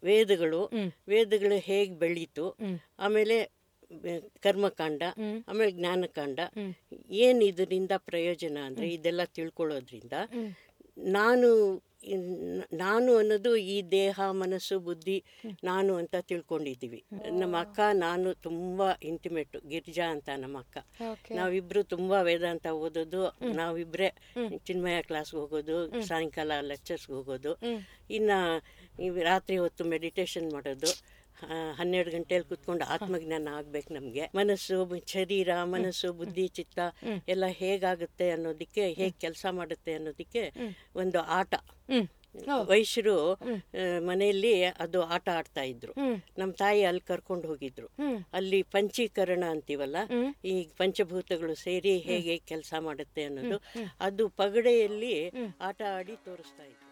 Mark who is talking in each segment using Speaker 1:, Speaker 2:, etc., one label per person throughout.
Speaker 1: ವೇದಗಳು ವೇದಗಳು ಹೇಗೆ ಬೆಳೀತು ಆಮೇಲೆ ಬೆ- ಕರ್ಮಕಾಂಡ ಆಮೇಲೆ ಜ್ಞಾನಕಾಂಡ ಏನು ಇದರಿಂದ ಪ್ರಯೋಜನ ಅಂದರೆ ಇದೆಲ್ಲ ತಿಳ್ಕೊಳ್ಳೋದ್ರಿಂದ ನಾನು ಇನ್- ನಾನು ಅನ್ನೋದು ಈ ದೇಹ ಮನಸ್ಸು ಬುದ್ಧಿ ನಾನು ಅಂತ ತಿಳ್ಕೊಂಡಿದ್ದೀವಿ ನಮ್ಮ ಅಕ್ಕ ನಾನು ತುಂಬ ಇಂಟಿಮೇಟು ಗಿರಿಜಾ ಅಂತ ನಮ್ಮ ಅಕ್ಕ ನಾವಿಬ್ರು ತುಂಬಾ ವೇದಾಂತ ಓದೋದು ನಾವಿಬ್ರೆ ಚಿನ್ಮಯ ಕ್ಲಾಸ್ಗೆ ಹೋಗೋದು ಸಾಯಂಕಾಲ ಲೆಕ್ಚರ್ಸ್ಗೆ ಹೋಗೋದು ಇನ್ನ ಈ ರಾತ್ರಿ ಹೊತ್ತು ಮೆಡಿಟೇಷನ್ ಮಾಡೋದು ಆ, ಹನ್ನೆರಡು ಗಂಟೆಯಲ್ಲಿ ಕುತ್ಕೊಂಡು ಆತ್ಮಜ್ಞಾನ ಆಗ್ಬೇಕು ನಮಗೆ ಮನಸ್ಸು ಬ- ಶರೀರ ಮನಸ್ಸು ಬುದ್ಧಿ ಚಿತ್ತ ಎಲ್ಲ ಹೇಗಾಗುತ್ತೆ ಅನ್ನೋದಕ್ಕೆ ಹೇಗೆ ಕೆಲಸ ಮಾಡುತ್ತೆ ಅನ್ನೋದಕ್ಕೆ ಒಂದು ಆಟ ವೈಶ್ಯರು ಆ, ಮನೆಯಲ್ಲಿ ಅದು ಆಟ ಆಡ್ತಾ ಇದ್ರು ನಮ್ಮ ತಾಯಿ ಅಲ್ಲಿ ಕರ್ಕೊಂಡು ಹೋಗಿದ್ರು ಅಲ್ಲಿ ಪಂಚೀಕರಣ ಅಂತೀವಲ್ಲ ಈ ಪಂಚಭೂತಗಳು ಸೇರಿ ಹೇಗೆ ಕೆಲಸ ಮಾಡುತ್ತೆ ಅನ್ನೋದು ಅದು ಪಗಡೆಯಲ್ಲಿ ಆಟ ಆಡಿ ತೋರಿಸ್ತಾ ಇದ್ರು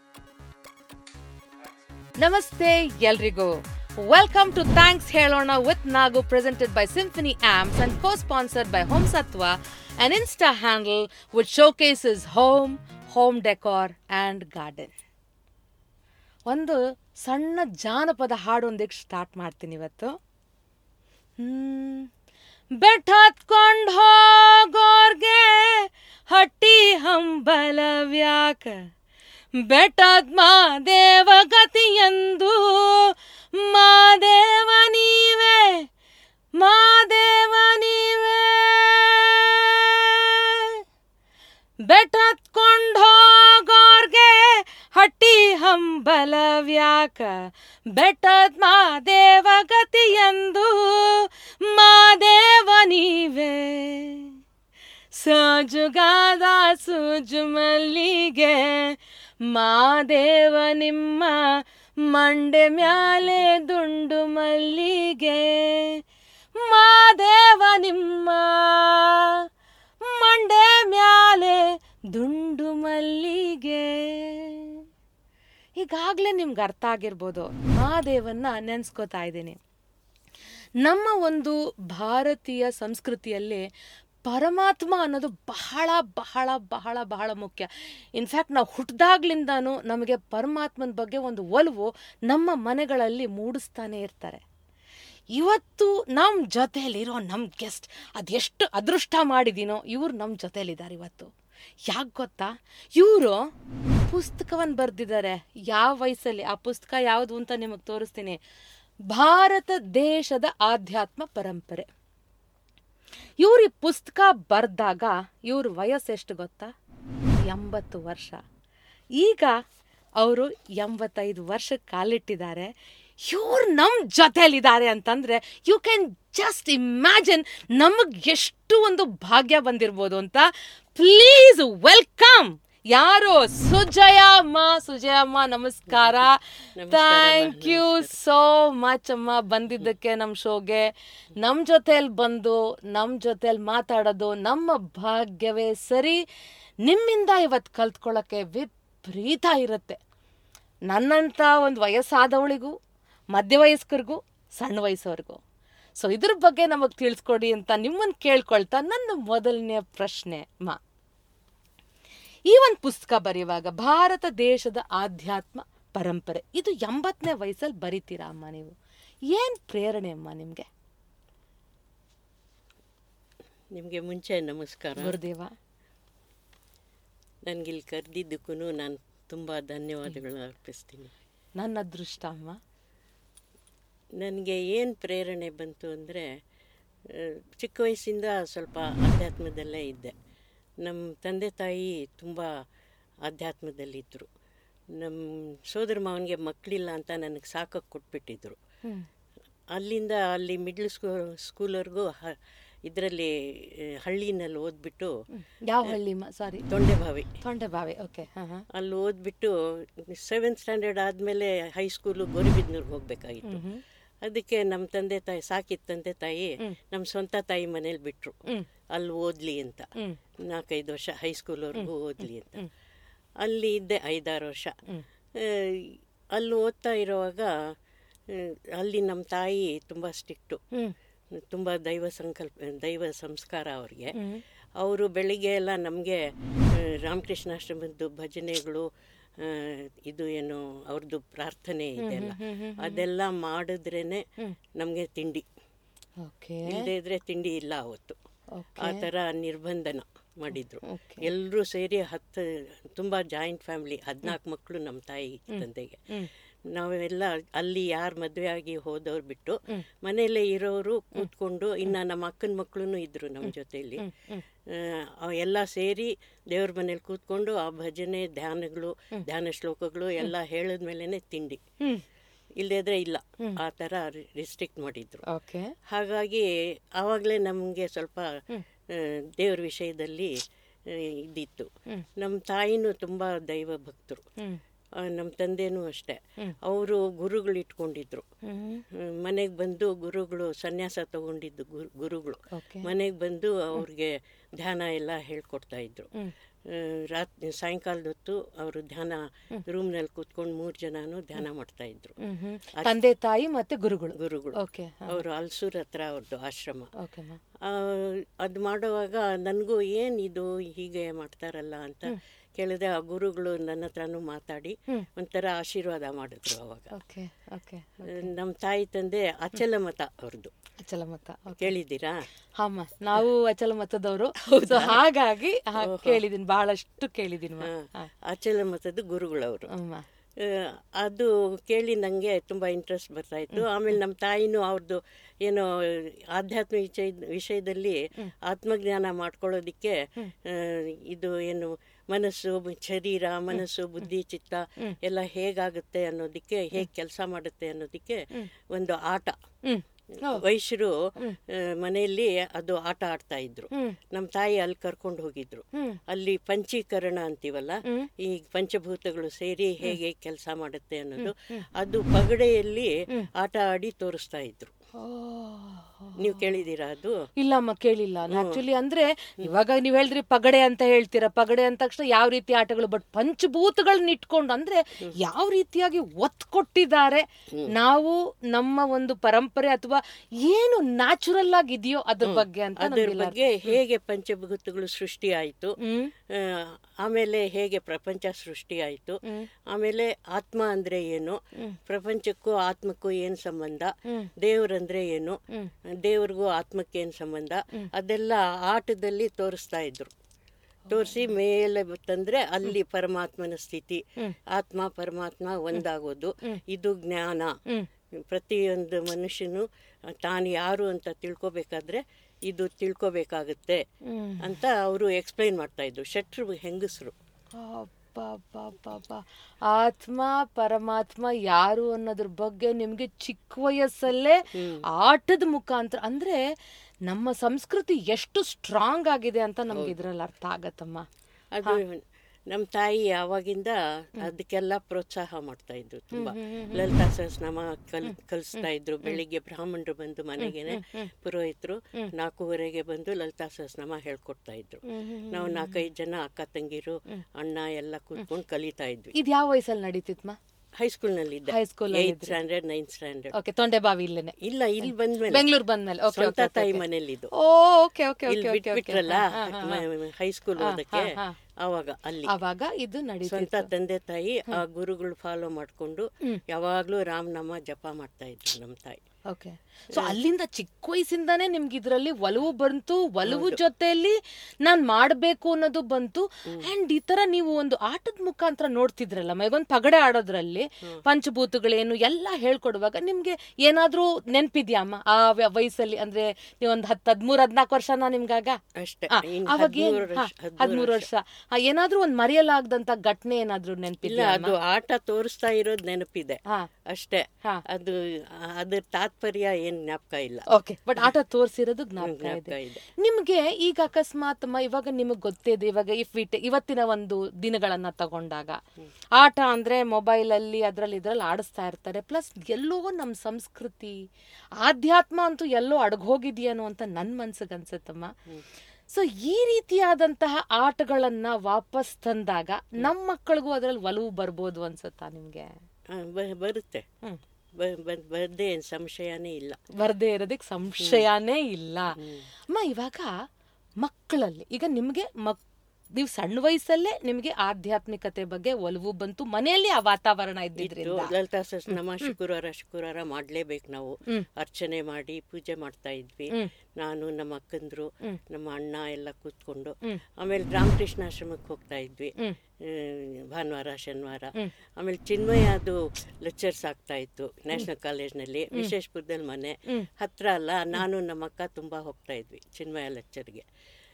Speaker 2: ನಮಸ್ತೆ ಎಲ್ರಿಗೂ ವೆಲ್ಕಮ್ ಟು ಥ್ಯಾಂಕ್ಸ್ ಹೇಳೋಣ with Nagu presented by symphony arms and co sponsored by home Satva on Insta handle which showcases home home decor and garden ಒಂದು ಸಣ್ಣ ಜಾನಪದ ಹಾಡೊಂದಿಗೆ ಸ್ಟಾರ್ಟ್ ಮಾಡ್ತೀನಿ ಇವತ್ತು ಹ್ಮ್. ಬೆಟ್ಟ ಹತ್ಕೊಂಡ್ ಹೋಗೋರ್ಗೆ ಹಟ್ಟಿ ಹಂಬಲವ್ಯಾಕ ಬೆಟ್ಟದ ಮಾದೇವ ಗತಿಯಂದು ಮಾದೇವ ನೀವೇ ಮಾದೇವ ನೀವೇ ಬೆಟ್ಟ ಹತ್ಕೊಂಡ್ ಹೋಗೋರ್ಗೆ ಹಟ್ಟಿ ಹಂಬಲವ್ಯಾಕ ಬೆಟ್ಟದ ಮಾದೇವ ಗತಿಯಂದು ಮಾದೇವ ನೀವೇ ಸೋಜುಗಾದ ಸೂಜು ಮಲ್ಲಿಗೆ ಮಾದೇವ ನಿಮ್ಮ ಮಂಡೆ ಮ್ಯಾಲೆ ದುಂಡು ಮಲ್ಲಿಗೆ ಮಾದೇವ ನಿಮ್ಮ ಮಂಡೆ ಮ್ಯಾಲೆ ದುಂಡು ಮಲ್ಲಿಗೆ ಈಗಾಗಲೇ ನಿಮ್ಗೆ ಅರ್ಥ ಆಗಿರ್ಬೋದು ಮಹಾದೇವನ್ನ ನೆನೆಸ್ಕೋತಾ ಇದ್ದೀನಿ ನಮ್ಮ ಒಂದು ಭಾರತೀಯ ಸಂಸ್ಕೃತಿಯಲ್ಲಿ ಪರಮಾತ್ಮ ಅನ್ನೋದು ಬಹಳ ಬಹಳ ಬಹಳ ಬಹಳ ಮುಖ್ಯ ಇನ್ಫ್ಯಾಕ್ಟ್ ನಾವು ಹುಟ್ಟಿದಾಗ್ಲಿಂದಾನು ನಮಗೆ ಪರಮಾತ್ಮನ ಬಗ್ಗೆ ಒಂದು ಒಲವು ನಮ್ಮ ಮನೆಗಳಲ್ಲಿ ಮೂಡಿಸ್ತಾನೆ ಇರ್ತಾರೆ ಇವತ್ತು ನಮ್ಮ ಜೊತೆಯಲ್ಲಿರೋ ನಮ್ಮ ಗೆಸ್ಟ್ ಅದೆಷ್ಟು ಅದೃಷ್ಟ ಮಾಡಿದ್ದೀನೋ ಇವ್ರು ನಮ್ಮ ಜೊತೆಯಲ್ಲಿದ್ದಾರೆ ಇವತ್ತು ಯಾಕೆ ಗೊತ್ತಾ ಇವರು ಪುಸ್ತಕವನ್ನು ಬರೆದಿದ್ದಾರೆ ಯಾವ ವಯಸ್ಸಲ್ಲಿ ಆ ಪುಸ್ತಕ ಯಾವುದು ಅಂತ ನಿಮಗೆ ತೋರಿಸ್ತೀನಿ ಭಾರತ ದೇಶದ ಆಧ್ಯಾತ್ಮ ಪರಂಪರೆ ಇವ್ರು ಈ ಪುಸ್ತಕ ಬರೆದಾಗ ಇವ್ರ ವಯಸ್ಸೆಷ್ಟು ಗೊತ್ತಾ ಎಂಬತ್ತು ವರ್ಷ ಈಗ ಅವರು ಎಂಬತ್ತೈದು ವರ್ಷಕ್ಕೆ ಕಾಲಿಟ್ಟಿದ್ದಾರೆ ಇವ್ರು ನಮ್ಮ ಜೊತೆಯಲ್ಲಿದ್ದಾರೆ ಅಂತಂದ್ರೆ ಯು ಕ್ಯಾನ್ ಜಸ್ಟ್ ಇಮ್ಯಾಜಿನ್ ನಮಗೆ ಎಷ್ಟು ಒಂದು ಭಾಗ್ಯ ಬಂದಿರ್ಬೋದು ಅಂತ ಪ್ಲೀಸ್ ವೆಲ್ಕಮ್ ಯಾರು ಸುಜಯಮ್ಮ ಸುಜಯಮ್ಮ ನಮಸ್ಕಾರ ಥ್ಯಾಂಕ್ ಯು ಸೋ ಮಚ್ ಅಮ್ಮ ಬಂದಿದ್ದಕ್ಕೆ ನಮ್ಮ ಶೋಗೆ ನಮ್ಮ ಜೊತೆಯಲ್ಲಿ ಬಂದು ನಮ್ಮ ಜೊತೆಯಲ್ಲಿ ಮಾತಾಡೋದು ನಮ್ಮ ಭಾಗ್ಯವೇ ಸರಿ ನಿಮ್ಮಿಂದ ಇವತ್ತು ಕಲ್ತ್ಕೊಳ್ಳೋಕ್ಕೆ ವಿಪರೀತ ಇರುತ್ತೆ ನನ್ನಂಥ ಒಂದು ವಯಸ್ಸಾದವಳಿಗೂ ಮಧ್ಯವಯಸ್ಕರಿಗೂ ಸಣ್ಣ ವಯಸ್ಸವ್ರಿಗೂ ಸೊ ಇದ್ರ ಬಗ್ಗೆ ನಮಗೆ ತಿಳಿಸ್ಕೊಡಿ ಅಂತ ನಿಮ್ಮನ್ನು ಕೇಳ್ಕೊಳ್ತಾ ನನ್ನ ಮೊದಲನೇ ಪ್ರಶ್ನೆ ಮಾ ಈ ಒಂದು ಪುಸ್ತಕ ಬರೆಯುವಾಗ ಭಾರತ ದೇಶದ ಆಧ್ಯಾತ್ಮ ಪರಂಪರೆ ಇದು ಎಂಬತ್ತನೇ ವಯಸ್ಸಲ್ಲಿ ಬರಿತೀರಾ ಅಮ್ಮ ನೀವು ಏನು ಪ್ರೇರಣೆ ಅಮ್ಮ ನಿಮಗೆ
Speaker 1: ನಿಮಗೆ ಮುಂಚೆ ನಮಸ್ಕಾರ
Speaker 2: ಗುರುದೇವ
Speaker 1: ನನಗಿಲ್ಲಿ ಕರೆದಿದ್ದಕ್ಕೂ ನಾನು ತುಂಬ ಧನ್ಯವಾದಗಳನ್ನ ಅರ್ಪಿಸ್ತೀನಿ
Speaker 2: ನನ್ನ ಅದೃಷ್ಟ ಅಮ್ಮ
Speaker 1: ನನಗೆ ಏನು ಪ್ರೇರಣೆ ಬಂತು ಅಂದರೆ ಚಿಕ್ಕ ವಯಸ್ಸಿಂದ ಸ್ವಲ್ಪ ಆಧ್ಯಾತ್ಮದಲ್ಲೇ ಇದ್ದೆ ನಮ್ಮ ತಂದೆ ತಾಯಿ ತುಂಬ ಆಧ್ಯಾತ್ಮದಲ್ಲಿದ್ದರು ನಮ್ಮ ಸೋದರ ಮಾವನಿಗೆ ಮಕ್ಕಳಿಲ್ಲ ಅಂತ ನನಗೆ ಸಾಕಕ್ಕೆ ಕೊಟ್ಬಿಟ್ಟಿದ್ರು ಅಲ್ಲಿಂದ ಅಲ್ಲಿ ಮಿಡ್ಲ್ ಸ್ಕೂ ಸ್ಕೂಲ್ವರೆಗೂ ಹ ಇದರಲ್ಲಿ ಹಳ್ಳಿನಲ್ಲಿ ಓದ್ಬಿಟ್ಟು
Speaker 2: ಯಾವ ಹಳ್ಳಿ ಸಾರಿ
Speaker 1: ತೊಂಡೆಬಾವಿ
Speaker 2: ತೊಂಡೆಬಾವಿ ಓಕೆ ಹಾಂ ಹಾಂ
Speaker 1: ಅಲ್ಲಿ ಓದ್ಬಿಟ್ಟು ಸೆವೆಂತ್ ಸ್ಟ್ಯಾಂಡರ್ಡ್ ಆದಮೇಲೆ ಹೈಸ್ಕೂಲು ಗೋರಿಬಿದ್ನೂರ್ಗೆ ಹೋಗಬೇಕಾಗಿತ್ತು ಅದಕ್ಕೆ ನಮ್ಮ ತಂದೆ ತಾಯಿ ಸಾಕಿದ ತಂದೆ ತಾಯಿ ನಮ್ಮ ಸ್ವಂತ ತಾಯಿ ಮನೇಲಿ ಬಿಟ್ರು ಅಲ್ಲಿ ಓದ್ಲಿ ಅಂತ ನಾಲ್ಕೈದು ವರ್ಷ ಹೈಸ್ಕೂಲ್ವರೆಗೂ ಓದ್ಲಿ ಅಂತ ಅಲ್ಲಿ ಇದ್ದೆ ಐದಾರು ವರ್ಷ ಆ, ಅಲ್ಲಿ ಓದ್ತಾ ಇರುವಾಗ ಆ, ಅಲ್ಲಿ ನಮ್ಮ ತಾಯಿ ತುಂಬ ಸ್ಟ್ರಿಕ್ಟು ತುಂಬ ದೈವ ಸಂಕಲ್ಪ ದೈವ ಸಂಸ್ಕಾರ ಅವ್ರಿಗೆ ಅವರು ಬೆಳಿಗ್ಗೆ ಎಲ್ಲ ನಮಗೆ ರಾಮಕೃಷ್ಣಾಶ್ರಮದ್ದು ಭಜನೆಗಳು ಆ, ಇದು ಏನು ಅವ್ರದ್ದು ಪ್ರಾರ್ಥನೆ ಇದೆಲ್ಲ ಅದೆಲ್ಲ ಮಾಡಿದ್ರೇನೆ ನಮಗೆ ತಿಂಡಿ
Speaker 2: ಓಕೆ
Speaker 1: ಇಲ್ಲದೇ ಇದ್ರೆ ತಿಂಡಿ ಇಲ್ಲ ಅವತ್ತು
Speaker 2: ಓಕೆ
Speaker 1: ಆ ಥರ ನಿರ್ಬಂಧನ ಮಾಡಿದ್ರು
Speaker 2: ಓಕೆ
Speaker 1: ಎಲ್ಲರೂ ಸೇರಿ ಹತ್ತು ತುಂಬ ಜಾಯಿಂಟ್ ಫ್ಯಾಮಿಲಿ ಹದಿನಾಲ್ಕು ಮಕ್ಕಳು ನಮ್ಮ ತಾಯಿ ತಂದೆಗೆ
Speaker 2: ಹ್ಮ್.
Speaker 1: ನಾವೆಲ್ಲ ಅಲ್ಲಿ ಯಾರು ಮದುವೆ ಆಗಿ ಹೋದವ್ರು ಬಿಟ್ಟು ಮನೆಯಲ್ಲೇ ಇರೋರು ಕೂತ್ಕೊಂಡು ಇನ್ನು ನಮ್ಮ ಅಕ್ಕನ ಮಕ್ಕಳು ಇದ್ರು ನಮ್ಮ ಜೊತೆಯಲ್ಲಿ ಆ, ಎಲ್ಲ ಸೇರಿ ದೇವ್ರ ಮನೇಲಿ ಕೂತ್ಕೊಂಡು ಆ ಭಜನೆ ಧ್ಯಾನಗಳು ಧ್ಯಾನ ಶ್ಲೋಕಗಳು ಎಲ್ಲ ಹೇಳಿದ್ಮೇಲೆ ತಿಂಡಿ
Speaker 2: ಹ್ಮ್
Speaker 1: ಇಲ್ಲದಿದ್ರೆ ಇಲ್ಲ ಆ ಥರ ರಿಸ್ಟ್ರಿಕ್ಟ್ ಮಾಡಿದ್ರು
Speaker 2: ಓಕೆ
Speaker 1: ಹಾಗಾಗಿ ಆವಾಗಲೇ ನಮಗೆ ಸ್ವಲ್ಪ ಆ, ದೇವ್ರ ವಿಷಯದಲ್ಲಿ ಆ, ಇದಿತ್ತು ನಮ್ಮ ತಾಯಿನೂ ತುಂಬ ದೈವ ಭಕ್ತರು
Speaker 2: ಹ್ಮ್
Speaker 1: ನಮ್ಮ ತಂದೆನೂ ಅಷ್ಟೇ ಅವರು ಗುರುಗಳು ಇಟ್ಕೊಂಡಿದ್ರು
Speaker 2: ಹ್ಮ್
Speaker 1: ಮನೆಗೆ ಬಂದು ಗುರುಗಳು ಸನ್ಯಾಸ ತಗೊಂಡಿದ್ದು ಗುರು ಗುರುಗಳು
Speaker 2: ಓಕೆ
Speaker 1: ಮನೆಗೆ ಬಂದು ಅವ್ರಿಗೆ ಧ್ಯಾನ ಎಲ್ಲ ಹೇಳ್ಕೊಡ್ತಾ ಇದ್ರು ಆ, ರಾತ್ರಿ ಸಾಯಂಕಾಲದ ಹೊತ್ತು ಅವರು ಧ್ಯಾನ ರೂಮ್ನಲ್ಲಿ ಕೂತ್ಕೊಂಡು ಮೂರು ಜನನು ಧ್ಯಾನ ಮಾಡ್ತಾ ಇದ್ರು
Speaker 2: ಹ್ಮ್ ಹ್ಮ್ ತಂದೆ ತಾಯಿ ಮತ್ತೆ ಗುರುಗಳು
Speaker 1: ಗುರುಗಳು
Speaker 2: ಓಕೆ
Speaker 1: ಅವರು ಅಲ್ಸೂರ್ ಹತ್ರ ಅವ್ರದ್ದು ಆಶ್ರಮ
Speaker 2: ಓಕೆ ಮಾ
Speaker 1: ಅದು ಮಾಡುವಾಗ ನನಗೂ ಏನು ಇದು ಹೀಗೆ ಮಾಡ್ತಾರಲ್ಲ ಅಂತ ಕೇಳಿದೆ ಆ ಗುರುಗಳು ನನ್ನ ಹತ್ರನೂ ಮಾತಾಡಿ ಒಂಥರ ಆಶೀರ್ವಾದ ಮಾಡಿದ್ರು ಅವಾಗ
Speaker 2: ಓಕೆ ಓಕೆ
Speaker 1: ನಮ್ಮ ತಾಯಿ ತಂದೆ ಅಚಲ ಮತ ಅವ್ರದ್ದು
Speaker 2: ಅಚಲ ಮತ
Speaker 1: ಕೇಳಿದ್ದೀರಾ
Speaker 2: ಹಾಮ್ಮ ನಾವು ಅಚಲ ಮತದವರು ಸೊ ಹಾಗಾಗಿ ಹಾ, ಕೇಳಿದೀನಿ ಬಹಳಷ್ಟು ಕೇಳಿದೀನಿ ಮಾ ಹಾ.
Speaker 1: ಅಚಲ ಮತದ ಗುರುಗಳವರು
Speaker 2: ಅಮ್ಮ
Speaker 1: ಆ, ಅದು ಕೇಳಿ ನನಗೆ ತುಂಬ ಇಂಟ್ರೆಸ್ಟ್ ಬರ್ತಾ ಇತ್ತು ಆಮೇಲೆ ನಮ್ಮ ತಾಯಿನೂ ಅವ್ರದ್ದು ಏನೋ ಆಧ್ಯಾತ್ಮ ವಿಷಯ ವಿಷಯದಲ್ಲಿ ಆತ್ಮಜ್ಞಾನ ಮಾಡ್ಕೊಳ್ಳೋದಿಕ್ಕೆ ಆ, ಇದು ಏನು ಮನಸ್ಸು ಬ- ಶರೀರ ಮನಸ್ಸು ಬುದ್ಧಿ ಚಿತ್ತ ಎಲ್ಲ ಹೇಗಾಗುತ್ತೆ ಅನ್ನೋದಕ್ಕೆ ಹೇಗೆ ಕೆಲಸ ಮಾಡುತ್ತೆ ಅನ್ನೋದಕ್ಕೆ ಒಂದು ಆಟ
Speaker 2: ಹ್ಮ್
Speaker 1: ವೈಶ್ಯರು ಆ, ಮನೆಯಲ್ಲಿ ಅದು ಆಟ ಆಡ್ತಾ ಇದ್ರು
Speaker 2: ಹ್ಮ್.
Speaker 1: ನಮ್ಮ ತಾಯಿ ಅಲ್ಲಿ ಕರ್ಕೊಂಡು ಹೋಗಿದ್ರು
Speaker 2: ಹ್ಮ್.
Speaker 1: ಅಲ್ಲಿ ಪಂಚೀಕರಣ ಅಂತೀವಲ್ಲ ಈ ಪಂಚಭೂತಗಳು ಸೇರಿ ಹೇಗೆ ಕೆಲಸ ಮಾಡುತ್ತೆ ಅನ್ನೋದು ಅದು ಪಗಡೆಯಲ್ಲಿ ಆಟ ಆಡಿ ತೋರಿಸ್ತಾ ಇದ್ರು
Speaker 2: ಓ.
Speaker 1: ನೀವು ಕೇಳಿದ್ದೀರಾ ಅದು
Speaker 2: ಇಲ್ಲಮ್ಮ ಕೇಳಿಲ್ಲ ಆಕ್ಚುಲಿ ಅಂದ್ರೆ ಇವಾಗ ನೀವ್ ಹೇಳಿದ್ರಿ ಪಗಡೆ ಅಂತ ಹೇಳ್ತೀರಾ ಪಗಡೆ ಅಂದ ತಕ್ಷಣ ಯಾವ ರೀತಿ ಆಟಗಳು ಬಟ್ ಪಂಚಭೂತಗಳನ್ನ ಇಟ್ಕೊಂಡು ಅಂದ್ರೆ ಯಾವ ರೀತಿಯಾಗಿ ಒತ್ತು ಕೊಟ್ಟಿದ್ದಾರೆ ನಾವು ನಮ್ಮ ಒಂದು ಪರಂಪರೆ ಅಥವಾ ಏನು ನ್ಯಾಚುರಲ್ ಆಗಿದೆಯೋ ಅದ್ರ ಬಗ್ಗೆ ಅಂತ
Speaker 1: ಅದ್ರ
Speaker 2: ನಮ್ಗೆಲ್ಲ
Speaker 1: ಬಗ್ಗೆ ಹೇಗೆ ಪಂಚಭೂತಗಳು ಸೃಷ್ಟಿ ಆಯಿತು
Speaker 2: ಹ್ಮ್
Speaker 1: ಆಮೇಲೆ ಹೇಗೆ ಪ್ರಪಂಚ ಸೃಷ್ಟಿ ಆಯಿತು ಆಮೇಲೆ ಆತ್ಮ ಅಂದ್ರೆ ಏನು ಪ್ರಪಂಚಕ್ಕೂ ಆತ್ಮಕ್ಕೂ ಏನು ಸಂಬಂಧ ದೇವ್ರಂದ್ರೆ ಏನು ದೇವ್ರಿಗೂ ಆತ್ಮಕ್ಕೆ ಏನು ಸಂಬಂಧ ಅದೆಲ್ಲ ಆಟದಲ್ಲಿ ತೋರಿಸ್ತಾ ಇದ್ರು ತೋರಿಸಿ ಮೇಲೆ ತಂದ್ರೆ ಅಲ್ಲಿ ಪರಮಾತ್ಮನ ಸ್ಥಿತಿ ಆತ್ಮ ಪರಮಾತ್ಮ ಒಂದಾಗೋದು ಇದು ಜ್ಞಾನ ಪ್ರತಿಯೊಂದು ಮನುಷ್ಯನು ತಾನು ಯಾರು ಅಂತ ತಿಳ್ಕೊಬೇಕಾದ್ರೆ ಇದು ತಿಳ್ಕೊಬೇಕಾಗುತ್ತೆ
Speaker 2: ಹ್ಮ್.
Speaker 1: ಅಂತ ಅವರು ಎಕ್ಸ್ಪ್ಲೈನ್ ಮಾಡ್ತಾ ಇದ್ರು ಶೆಟ್ರು ಹೆಂಗಸರು
Speaker 2: ಅಬ್ಬಬ್ಬಬ್ಬಬ್ಬ. ಆತ್ಮ ಪರಮಾತ್ಮ ಯಾರು ಅನ್ನೋದ್ರ ಬಗ್ಗೆ ನಿಮ್ಗೆ ಚಿಕ್ಕ ವಯಸ್ಸಲ್ಲೇ ಆಟದ ಮುಖಾಂತರ ಅಂದ್ರೆ ನಮ್ಮ ಸಂಸ್ಕೃತಿ ಎಷ್ಟು ಸ್ಟ್ರಾಂಗ್ ಆಗಿದೆ ಅಂತ ನಮ್ಗೆ ಇದ್ರಲ್ಲಿ ಅರ್ಥ ಆಗತ್ತಮ್ಮ
Speaker 1: ಅದು ನಮ್ಮ ತಾಯಿ ಯಾವಾಗಿಂದ ಅದಕ್ಕೆಲ್ಲ ಪ್ರೋತ್ಸಾಹ ಮಾಡ್ತಾ ಇದ್ರು ತುಂಬಾ ಲಲಿತಾ ಸಹಸ್ರನಾಮ ಕಲ್ ಕಲಿಸ್ತಾ ಇದ್ರು ಬೆಳಿಗ್ಗೆ ಬ್ರಾಹ್ಮಣರು ಬಂದು ಮನೆಗೇನೆ ಪುರೋಹಿತರು ನಾಲ್ಕೂವರೆಗೆ ಬಂದು ಲಲಿತಾ ಸಹಸ್ರನಾಮ ಹೇಳ್ಕೊಡ್ತಾ ಇದ್ರು ನಾವು ನಾಲ್ಕೈದು ಜನ ಅಕ್ಕ ತಂಗಿರು ಅಣ್ಣ ಎಲ್ಲ ಕೂತ್ಕೊಂಡು ಕಲಿತಾ ಇದ್ವಿ
Speaker 2: ಇದ್ ಯಾವ ವಯಸ್ಸಲ್ಲಿ ನಡೀತಿತ್ಮ
Speaker 1: ಹೈಸ್ಕೂಲ್ನಲ್ಲಿ ಇದ್ದೆ
Speaker 2: High-school ಅಲ್ಲಿ
Speaker 1: eighth standard ninth standard
Speaker 2: okay Tondebavi ಇಲ್ಲೇನೆ
Speaker 1: ಇಲ್ಲ ಇಲ್ಲಿ ಬಂದ್ಮೇಲೆ
Speaker 2: ಬೆಂಗಳೂರು ಬಂದ್ಮೇಲೆ ಓಕೆ
Speaker 1: ಸ್ವಂತ ತಾಯಿ ಮನೇಲಿದ್ದು
Speaker 2: ಓ ಓಕೆ ಓಕೆ
Speaker 1: ಇಲ್ಲಿ
Speaker 2: ಓಕೆ ಓಕೆ
Speaker 1: ಬಿಟ್ಬಿಟ್ರಲ್ಲ ಹೈಸ್ಕೂಲ್ ಓದಕ್ಕೆ
Speaker 2: ಹಾ.
Speaker 1: ಅವಾಗ ಅಲ್ಲಿ
Speaker 2: ಅವಾಗ ಇದು ನಡೀತಿತ್ತು
Speaker 1: ಸ್ವಂತ ತಂದೆ ತಾಯಿ ಆ ಗುರುಗಳು ಫಾಲೋ ಮಾಡ್ಕೊಂಡು ಯಾವಾಗ್ಲೂ ರಾಮನಾಮ ಜಪ ಮಾಡ್ತಾ ಇದ್ರು ನಮ್ಮ ತಾಯಿ
Speaker 2: ಓಕೆ ಸೊ ಅಲ್ಲಿಂದ ಚಿಕ್ಕ ವಯಸ್ಸಿಂದಾನೇ ನಿಮ್ಗೆ ಇದ್ರಲ್ಲಿ ಒಲವು ಬಂತು ಒಲವು ಜೊತೆಯಲ್ಲಿ ನಾನ್ ಮಾಡ್ಬೇಕು ಅನ್ನೋದು ಬಂತು ಅಂಡ್ ಈ ತರ ನೀವು ಒಂದು ಆಟದ ಮುಖಾಂತರ ನೋಡ್ತಿದ್ರಲ್ಲ ಮೈಗೊಂದು ಪಗಡೆ ಆಡೋದ್ರಲ್ಲಿ ಪಂಚಭೂತಗಳೇನು ಎಲ್ಲ ಹೇಳ್ಕೊಡುವಾಗ ನಿಮ್ಗೆ ಏನಾದ್ರೂ ನೆನ್ಪಿದ್ಯಾ ಅಮ್ಮ ಆ ವ್ಯ- ವಯಸ್ಸಲ್ಲಿ ಅಂದ್ರೆ ನೀವೊಂದ್ ಹತ್ ಹದ್ಮೂರ್ ಹದ್ನಾಲ್ಕು ವರ್ಷನ ನಿಮ್ಗಾಗ
Speaker 1: ಅಷ್ಟೇ
Speaker 2: ಆ,
Speaker 1: ಇನ್ನು
Speaker 2: ಅವಾಗ ಏನ್
Speaker 1: ಹದ್ಮೂರು
Speaker 2: ಹಾ,
Speaker 1: ವರ್ಷ-
Speaker 2: ಹದ್ಮೂರು ವರ್ಷ ಆ, ಏನಾದ್ರೂ ಒಂದ್ ಮರೆಯಲಾಗದಂತ ಘಟನೆ ಏನಾದ್ರೂ
Speaker 1: ಇಲ್ಲ
Speaker 2: ನೆನ್ಪಿದ್ಯಾ
Speaker 1: ಅದು ಆಟ ತೋರಿಸ್ತಾ ಇರೋದ್ ನೆನಪಿದೆ
Speaker 2: ಹಾ
Speaker 1: ಅಷ್ಟೇ
Speaker 2: ಹಾ.
Speaker 1: ಅದು ಅದ್ರ ತಾತ್ಪರ್ಯ ಏನ್ ಜ್ಞಾಪಕ ಇಲ್ಲ
Speaker 2: ಓಕೆ ಬಟ್ ಆಟ ತೋರಿಸಿರೋದು ಜ್ಞಾಪಕ ಇದೆ
Speaker 1: ಜ್ಞಾಪಕ ಇದೆ
Speaker 2: ನಿಮ್ಗೆ ಈಗ ಅಕಸ್ಮಾತ್ ಮ ಇವಾಗ ನಿಮಗ್ ಗೊತ್ತಿದೆ ಇವಾಗ ಇಫ್ ಇಟ್ ಇವತ್ತಿನ ಒಂದು ದಿನಗಳನ್ನ ತಗೊಂಡಾಗ ಆಟ ಅಂದ್ರೆ ಮೊಬೈಲ್ ಅಲ್ಲಿ ಅದ್ರಲ್ಲಿ ಇದ್ರಲ್ಲಿ ಆಡಿಸ್ತಾ ಇರ್ತಾರೆ ಪ್ಲಸ್ ಎಲ್ಲೋ ನಮ್ ಸಂಸ್ಕೃತಿ ಆಧ್ಯಾತ್ಮ ಅಂತೂ ಎಲ್ಲೋ ಅಡಗೋಗಿದ್ಯೇನೋ ಅಂತ ನನ್ ಮನ್ಸಿಗೆ ಅನ್ಸುತ್ತಮ್ಮ ಸೊ ಈ ರೀತಿಯಾದಂತಹ ಆಟಗಳನ್ನ ವಾಪಸ್ ತಂದಾಗ ನಮ್ಮ ಮಕ್ಕಳಿಗೂ ಅದ್ರಲ್ಲಿ ಒಲವು ಬರ್ಬೋದು ಅನ್ಸುತ್ತಾ ನಿಮ್ಗೆ
Speaker 1: ಆ, ಬ- ಬರುತ್ತೆ
Speaker 2: ಹ್ಮ್
Speaker 1: ಬ- ಬ- ಬರ್ದೇ ಏನ್ ಸಂಶಯನೇ ಇಲ್ಲ
Speaker 2: ಬರ್ದೇ ಇರೋದಕ್ಕೆ ಸಂಶಯನೇ ಇಲ್ಲ ಅಮ್ಮ ಇವಾಗ ಮಕ್ಕಳಲ್ಲಿ ಈಗ ನಿಮ್ಗೆ ಮಕ್ ನೀವು ಸಣ್ಣ ವಯಸ್ಸಲ್ಲೇ ನಿಮಗೆ ಆಧ್ಯಾತ್ಮಿಕತೆ ಬಗ್ಗೆ ಒಲವು ಬಂತು ಮನೆಯಲ್ಲಿ ಆ ವಾತಾವರಣ ಇದ್ದಿದ್ರಿಂದ
Speaker 1: ಲಲಿತಾ ಸಹಸ್ರನಾಮ ಶುಕ್ರವಾರ ಶುಕ್ರವಾರ ಮಾಡ್ಲೇಬೇಕು ನಾವು ಅರ್ಚನೆ ಮಾಡಿ ಪೂಜೆ ಮಾಡ್ತಾ ಇದ್ವಿ ನಾನು ನಮ್ಮ ಅಕ್ಕಂದ್ರು ನಮ್ಮ ಅಣ್ಣ ಎಲ್ಲ ಕೂತ್ಕೊಂಡು ಆಮೇಲೆ ರಾಮಕೃಷ್ಣಾಶ್ರಮಕ್ಕೆ ಹೋಗ್ತಾ ಇದ್ವಿ ಆ, ಭಾನುವಾರ ಶನಿವಾರ ಆಮೇಲೆ ಚಿನ್ಮಯ ಅದು ಲೆಕ್ಚರ್ಸ್ ಆಗ್ತಾ ಇತ್ತು ನ್ಯಾಷನಲ್ ಕಾಲೇಜ್ನಲ್ಲಿ ವಿಶೇಷಪುರದಲ್ಲಿ ಮನೆ ಹತ್ರ ಅಲ್ಲ ನಾನು ನಮ್ಮ ಅಕ್ಕ ತುಂಬ ಹೋಗ್ತಾ ಇದ್ವಿ ಚಿನ್ಮಯ ಲೆಕ್ಚರ್ಗೆ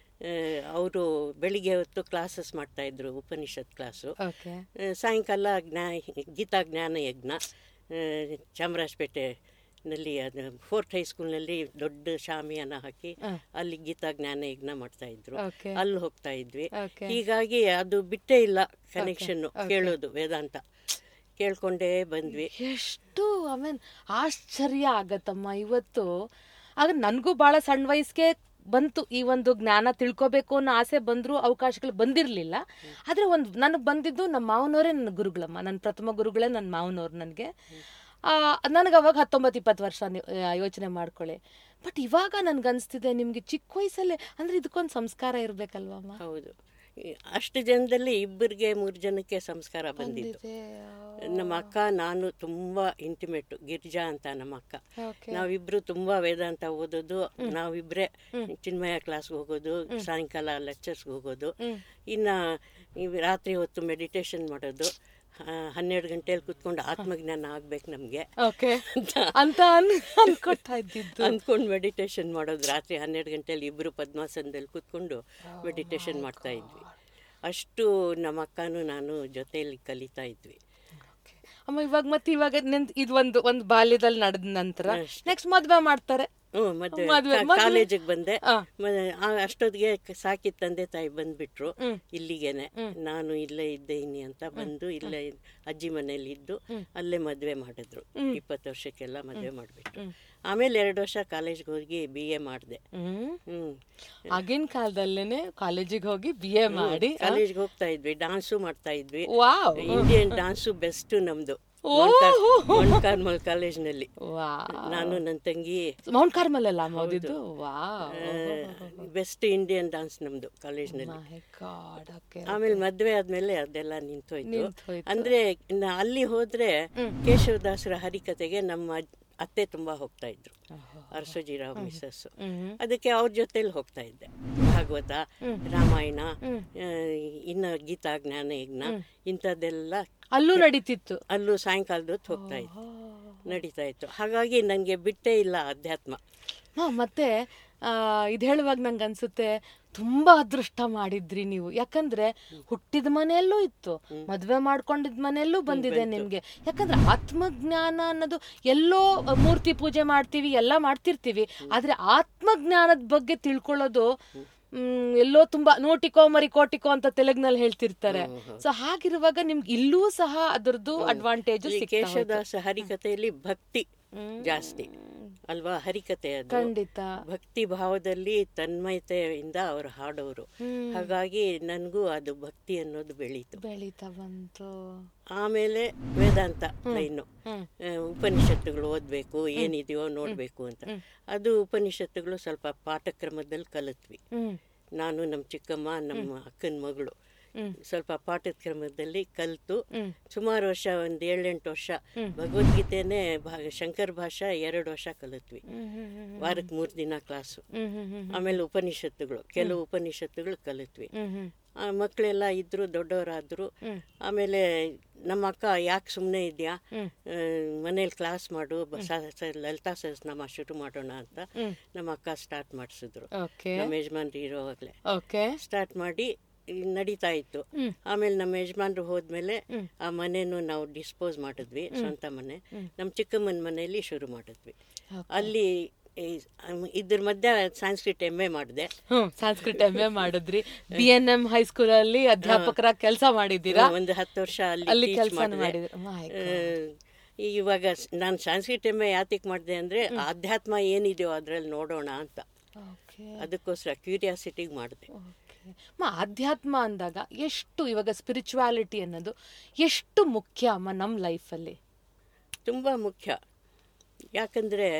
Speaker 1: ಅವರು ಬೆಳಿಗ್ಗೆ ಹೊತ್ತು ಕ್ಲಾಸಸ್ ಮಾಡ್ತಾ ಇದ್ರು ಉಪನಿಷತ್ ಕ್ಲಾಸು
Speaker 2: ಓಕೆ
Speaker 1: ಆ, ಸಾಯಂಕಾಲ ಜ್ಞಾ ಗೀತಾ ಜ್ಞಾನ ಯಜ್ಞ ಆ, ಚಾಮರಾಜಪೇಟೆನಲ್ಲಿ ಅದು ಫೋರ್ತ್ ಹೈಸ್ಕೂಲ್ನಲ್ಲಿ ದೊಡ್ಡ ಶಾಮಿಯಾನ ಹಾಕಿ ಅಲ್ಲಿ ಗೀತಾ ಜ್ಞಾನ ಯಜ್ಞ ಮಾಡ್ತಾ ಇದ್ರು
Speaker 2: ಓಕೆ
Speaker 1: ಅಲ್ಲಿ ಹೋಗ್ತಾ ಇದ್ವಿ
Speaker 2: Okay.
Speaker 1: ಹೀಗಾಗಿ ಅದು ಬಿಟ್ಟೇ ಇಲ್ಲ ಕನೆಕ್ಷನ್ನು ಕೇಳೋದು ವೇದಾಂತ ಕೇಳ್ಕೊಂಡೇ ಬಂದ್ವಿ
Speaker 2: ಎಷ್ಟು ಐ ಮೀನ್ ಆಶ್ಚರ್ಯ ಆಗತ್ತಮ್ಮ ಇವತ್ತು ಆಗ ನನಗೂ ಭಾಳ ಸಣ್ಣ ವಯಸ್ಸಿಗೆ ಬಂತು ಈ ಒಂದು ಜ್ಞಾನ ತಿಳ್ಕೊಬೇಕು ಅನ್ನೋ ಆಸೆ ಬಂದರೂ ಅವಕಾಶಗಳು ಬಂದಿರಲಿಲ್ಲ ಆದರೆ ಒಂದು ನನಗೆ ಬಂದಿದ್ದು ನಮ್ಮ ಮಾವನವರೇ ನನ್ನ ಗುರುಗಳಮ್ಮ ನನ್ನ ಪ್ರಥಮ ಗುರುಗಳೇ ನನ್ನ ಮಾವನವ್ರು ನನಗೆ ನನಗೆ ಅವಾಗ ಹತ್ತೊಂಬತ್ತು ಇಪ್ಪತ್ತು ವರ್ಷ ಯೋಚನೆ ಮಾಡ್ಕೊಳ್ಳಿ ಬಟ್ ಇವಾಗ ನನ್ಗನ್ಸ್ತಿದೆ ನಿಮಗೆ ಚಿಕ್ಕ ವಯಸ್ಸಲ್ಲೇ ಅಂದರೆ ಇದಕ್ಕೊಂದು ಸಂಸ್ಕಾರ ಇರಬೇಕಲ್ವಮ್ಮ
Speaker 1: ಹೌದು ಈ ಅಷ್ಟು ಜನದಲ್ಲಿ ಇಬ್ಬರಿಗೆ ಮೂರು ಜನಕ್ಕೆ ಸಂಸ್ಕಾರ ಬಂದಿದ್ದು ನಮ್ಮ ಅಕ್ಕ ನಾನು ತುಂಬ ಇಂಟಿಮೇಟು ಗಿರಿಜಾ ಅಂತ ನಮ್ಮ ಅಕ್ಕ
Speaker 2: ಓಕೆ
Speaker 1: ನಾವಿಬ್ರು ತುಂಬಾ ವೇದಾಂತ ಓದೋದು ನಾವಿಬ್ರೆ ಚಿನ್ಮಯ ಕ್ಲಾಸ್ಗೆ ಹೋಗೋದು ಸಾಯಂಕಾಲ ಲೆಕ್ಚರ್ಸ್ಗೆ ಹೋಗೋದು ಇನ್ನ ಈ ರಾತ್ರಿ ಹೊತ್ತು ಮೆಡಿಟೇಷನ್ ಮಾಡೋದು ಆ, ಹನ್ನೆರಡು ಗಂಟೆಯಲ್ಲಿ ಕುತ್ಕೊಂಡು ಆತ್ಮಜ್ಞಾನ ಆಗ್ಬೇಕು ನಮಗೆ
Speaker 2: ಓಕೆ ಅಂತ ಅನ್ ಅನ್ಕೊತಾ ಇದ್ದಿದ್ದು
Speaker 1: ಅಂದ್ಕೊಂಡು ಮೆಡಿಟೇಷನ್ ಮಾಡೋದು ರಾತ್ರಿ ಹನ್ನೆರಡು ಗಂಟೆಯಲ್ಲಿ ಇಬ್ರು ಪದ್ಮಾಸನದಲ್ಲಿ ಕೂತ್ಕೊಂಡು ಮೆಡಿಟೇಷನ್ ಮಾಡ್ತಾ ಇದ್ವಿ ಅಷ್ಟು ನಮ್ಮ ಅಕ್ಕನೂ ನಾನು ಜೊತೆಯಲ್ಲಿ ಕಲಿತಾ ಇದ್ವಿ
Speaker 2: ಅಮ್ಮ ಇವಾಗ ಮತ್ತೆ ಇವಾಗ ನೆನ್ ಇದು ಒಂದು ಒಂದು ಬಾಲ್ಯದಲ್ಲಿ ನಡೆದ ನಂತರ ನೆಕ್ಸ್ಟ್ ಮದ್ವೆ ಮಾಡ್ತಾರೆ
Speaker 1: ಹ್ಞೂ ಮದುವೆ
Speaker 2: ಮದ್ವೆ- ಮದ್ವೆ-
Speaker 1: ಕಾಲೇಜಿಗೆ ಬಂದೆ
Speaker 2: ಆ.
Speaker 1: ಮ- ಆ ಅಷ್ಟೊತ್ತಿಗೆ ಕ- ಸಾಕಿ ತಂದೆ ತಾಯಿ ಬಂದ್ಬಿಟ್ರು ಇಲ್ಲಿಗೇನೆ ನಾನು ಇಲ್ಲೇ ಇದ್ದೇನೆ ಅಂತ ಬಂದು ಇಲ್ಲೇ ಅಜ್ಜಿ ಮನೇಲಿ ಇದ್ದು ಅಲ್ಲೇ ಮದುವೆ ಮಾಡಿದ್ರು ಇಪ್ಪತ್ತು ವರ್ಷಕ್ಕೆಲ್ಲ ಮದುವೆ ಮಾಡಿಬಿಟ್ರು ಆಮೇಲೆ ಎರಡು ವರ್ಷ ಕಾಲೇಜ್ಗೆ ಹೋಗಿ ಬಿ ಎ ಮಾಡಿದೆ
Speaker 2: ಹ್ಮ್
Speaker 1: ಹ್ಮ್
Speaker 2: ಆಗಿನ ಕಾಲದಲ್ಲೇನೆ ಕಾಲೇಜಿಗೆ ಹೋಗಿ ಬಿ ಎ ಮಾಡಿ
Speaker 1: ಕಾಲೇಜ್ಗೆ ಹೋಗ್ತಾ ಇದ್ವಿ ಡಾನ್ಸು ಮಾಡ್ತಾ ಇದ್ವಿ
Speaker 2: ವಾವ್
Speaker 1: ಇಂಡಿಯನ್ ಡಾನ್ಸು ಬೆಸ್ಟ್ ನಮ್ದು ಮೊಣ್ಕಾರ್ಮಲ್ ಕಾಲೇಜ್ನಲ್ಲಿ
Speaker 2: ವಾ
Speaker 1: ನಾನು ನನ್ನ ತಂಗಿ
Speaker 2: ಮೌಂಟ್ ಕಾರ್ಮಲ್ ಅಲ್ಲ ಅಮ್ಮ ಓದಿದ್ದು ವಾವ್
Speaker 1: ಬೆಸ್ಟ್ ಇಂಡಿಯನ್ ಡಾನ್ಸ್ ನಮ್ದು ಕಾಲೇಜ್ನಲ್ಲಿ
Speaker 2: ಮೈ ಗಾಡ್ ಓಕೆ
Speaker 1: ಆಮೇಲೆ ಮದ್ವೆ ಆದ್ಮೇಲೆ ಅದೆಲ್ಲ ನಿಂತೋಯ್ತು
Speaker 2: ನಿಂತೋಯ್ತು.
Speaker 1: ಅಂದ್ರೆ ನ- ಅಲ್ಲಿ ಹೋದ್ರೆ ಕೇಶವದಾಸರ ಹರಿಕತೆಗೆ ನಮ್ಮ ಅಜ್- ಅತ್ತೆ ತುಂಬಾ ಹೋಗ್ತಾ ಇದ್ರು ಅರಸೋಜಿರಾವ್ ಮಿಸ್ಸಸ್ ಅದಕ್ಕೆ ಅವ್ರ ಜೊತೆಲಿ ಹೋಗ್ತಾ ಇದ್ದೆ ಭಾಗವತ ರಾಮಾಯಣ ಆ, ಇನ್ನ ಗೀತಾ ಜ್ಞಾನ ಯಜ್ಞ ಇಂಥದ್ದೆಲ್ಲ
Speaker 2: ಅಲ್ಲೂ ನಡೀತಿತ್ತು
Speaker 1: ಅಲ್ಲೂ ಸಾಯಂಕಾಲದ ಹೊತ್ತು ಹೋಗ್ತಾ ಇತ್ತು ನಡೀತಾ ಇತ್ತು ಹಾಗಾಗಿ ನನಗೆ ಬಿಟ್ಟೇ ಇಲ್ಲ ಅಧ್ಯಾತ್ಮ
Speaker 2: ಹಾ ಮತ್ತೆ ಇದು ಹೇಳುವಾಗ ನಂಗೆ ಅನ್ಸುತ್ತೆ ತುಂಬಾ ಅದೃಷ್ಟ ಮಾಡಿದ್ರಿ ನೀವು ಯಾಕಂದ್ರೆ ಹುಟ್ಟಿದ ಮನೆಯಲ್ಲೂ ಇತ್ತು ಮದ್ವೆ ಮಾಡ್ಕೊಂಡಿದ್ ಮನೆಯಲ್ಲೂ ಬಂದಿದೆ ನಿಮ್ಗೆ ಯಾಕಂದ್ರೆ ಆತ್ಮಜ್ಞಾನ ಅನ್ನೋದು ಎಲ್ಲೋ ಆ, ಮೂರ್ತಿ ಪೂಜೆ ಮಾಡ್ತೀವಿ ಎಲ್ಲ ಮಾಡ್ತಿರ್ತೀವಿ ಆದ್ರೆ ಆತ್ಮಜ್ಞಾನದ ಬಗ್ಗೆ ತಿಳ್ಕೊಳ್ಳೋದು ಮ್, ಎಲ್ಲೋ ತುಂಬಾ ನೋಟಿಕೋ ಮರಿ ಕೋಟಿಕೋ ಅಂತ ತೆಲುಗ್ನಲ್ಲಿ ಹೇಳ್ತಿರ್ತಾರೆ ಸೊ ಹಾಗಿರುವಾಗ ನಿಮ್ಗೆ ಇಲ್ಲೂ ಸಹ ಅದರದ್ದು ಅಡ್ವಾಂಟೇಜ್
Speaker 1: ಈ ಕೇಶವದಾಸ ಹರಿಕತೆಯಲ್ಲಿ ಭಕ್ತಿ ಜಾಸ್ತಿ ಅಲ್ವಾ ಹರಿಕತೆ ಅದು
Speaker 2: ಖಂಡಿತ
Speaker 1: ಭಕ್ತಿ ಭಾವದಲ್ಲಿ ತನ್ಮಯತೆಯಿಂದ ಅವರು ಹಾಡೋರು ಹಾಗಾಗಿ ನನಗೂ ಅದು ಭಕ್ತಿ ಅನ್ನೋದು ಬೆಳೀತು
Speaker 2: ಬೆಳೀತಾ ಬಂತು
Speaker 1: ಆಮೇಲೆ ವೇದಾಂತ ಲೈನು ಉಪನಿಷತ್ತುಗಳು ಓದಬೇಕು ಏನಿದೆಯೋ ನೋಡಬೇಕು ಅಂತ ಅದು ಉಪನಿಷತ್ತುಗಳು ಸ್ವಲ್ಪ ಪಾಠಕ್ರಮದಲ್ಲಿ ಕಲಿತ್ವಿ
Speaker 2: ಹ್ಮ್
Speaker 1: ನಾನು ನಮ್ಮ ಚಿಕ್ಕಮ್ಮ ನಮ್ಮ ಅಕ್ಕನ ಮಗಳು ಸ್ವಲ್ಪ ಪಾಠದ ಕ್ರಮದಲ್ಲಿ ಕಲಿತು ಸುಮಾರು ವರ್ಷ ಒಂದು ಏಳೆಂಟು ವರ್ಷ ಭಗವದ್ಗೀತೆನೇ ಭಾ- ಶಂಕರ್ ಭಾಷಾ ಎರಡು ವರ್ಷ ಕಲಿತ್ವಿ ವಾರಕ್ಕೆ ಮೂರು ದಿನ ಕ್ಲಾಸು
Speaker 2: ಹ್ಮ್ ಹ್ಮ್ ಹ್ಮ್
Speaker 1: ಆಮೇಲೆ ಉಪನಿಷತ್ತುಗಳು ಕೆಲವು ಉಪನಿಷತ್ತುಗಳು ಕಲಿತ್ವಿ ಆ ಮಕ್ಕಳೆಲ್ಲ ಇದ್ರು ದೊಡ್ಡವರಾದ್ರು ಆಮೇಲೆ ನಮ್ಮ ಅಕ್ಕ ಯಾಕೆ ಸುಮ್ಮನೆ ಇದೆಯಾ ಮನೇಲಿ ಕ್ಲಾಸ್ ಮಾಡು ಬ- ಸ- ಸ- ಲಲಿತಾ ಸಹಸ್ರನಾಮ ಶುರು ಮಾಡೋಣ ಅಂತ ನಮ್ಮ ಅಕ್ಕ ಸ್ಟಾರ್ಟ್ ಮಾಡಿಸಿದ್ರು
Speaker 2: ಓಕೆ
Speaker 1: ನಮ್ಮ ಯಜಮಾನ್ರು ಇರೋವಾಗಲೇ
Speaker 2: ಓಕೆ
Speaker 1: ಸ್ಟಾರ್ಟ್ ಮಾಡಿ ಈ ನಡೀತಾ ಇತ್ತು ಆಮೇಲೆ ನಮ್ಮ ಯಜಮಾನ್ರು ಹೋದ್ಮೇಲೆ ಆ ಮನೆನೂ ನಾವು ಡಿಸ್ಪೋಸ್ ಮಾಡಿದ್ವಿ ಸ್ವಂತ ಮನೆ ನಮ್ಮ ಚಿಕ್ಕಮ್ಮನ ಮನೆಯಲ್ಲಿ ಶುರು ಮಾಡಿದ್ವಿ ಅಲ್ಲಿ ಈ ಅಮ್- ಇದ್ರ ಮಧ್ಯೆ ಸಾಂಸ್ಕ್ರಿಟ್ ಎಮ್ ಎ ಮಾಡಿದೆ
Speaker 2: ಹ್ಮ್ ಸಂಸ್ಕೃತ ಎಂ ಎ ಮಾಡಿದ್ರಿ ಬಿ ಎನ್ ಎಂ ಹೈಸ್ಕೂಲ್ ಅಲ್ಲಿ ಅಧ್ಯಾಪಕರ ಕೆಲಸ ಮಾಡಿದ್ದೀರಾ
Speaker 1: ಒಂದು ಹತ್ತು ವರ್ಷ
Speaker 2: ಅಲ್ಲಿ
Speaker 1: ಅಲ್ಲಿ ಟೀಚ್
Speaker 2: ಕೆಲ್ಸನ
Speaker 1: ಮಾಡಿದೆ
Speaker 2: ಮಾಡಿದ್ರು. My
Speaker 1: ಆ, ಇವಾಗ ನಾನು ಸಾಂಸ್ಕ್ರಿಟ್ ಎಮ್ ಎ ಯಾತಕ್ಕೆ ಮಾಡಿದೆ ಅಂದ್ರೆ ಆಧ್ಯಾತ್ಮ ಏನಿದೆಯೋ ಅದ್ರಲ್ಲಿ ನೋಡೋಣ ಅಂತ
Speaker 2: ಓಕೆ
Speaker 1: ಅದಕ್ಕೋಸ್ಕರ ಕ್ಯೂರಿಯಾಸಿಟಿಗೆ ಮಾಡಿದೆ
Speaker 2: ಓಕೆ ಅಮ್ಮ ಆಧ್ಯಾತ್ಮ ಅಂದಾಗ ಎಷ್ಟು ಇವಾಗ ಸ್ಪಿರಿಚುವಾಲಿಟಿ ಅನ್ನೋದು ಎಷ್ಟು ಮುಖ್ಯ ಅಮ್ಮ ನಮ್ಮ ಲೈಫಲ್ಲಿ
Speaker 1: ತುಂಬ ಮುಖ್ಯ ಯಾಕಂದರೆ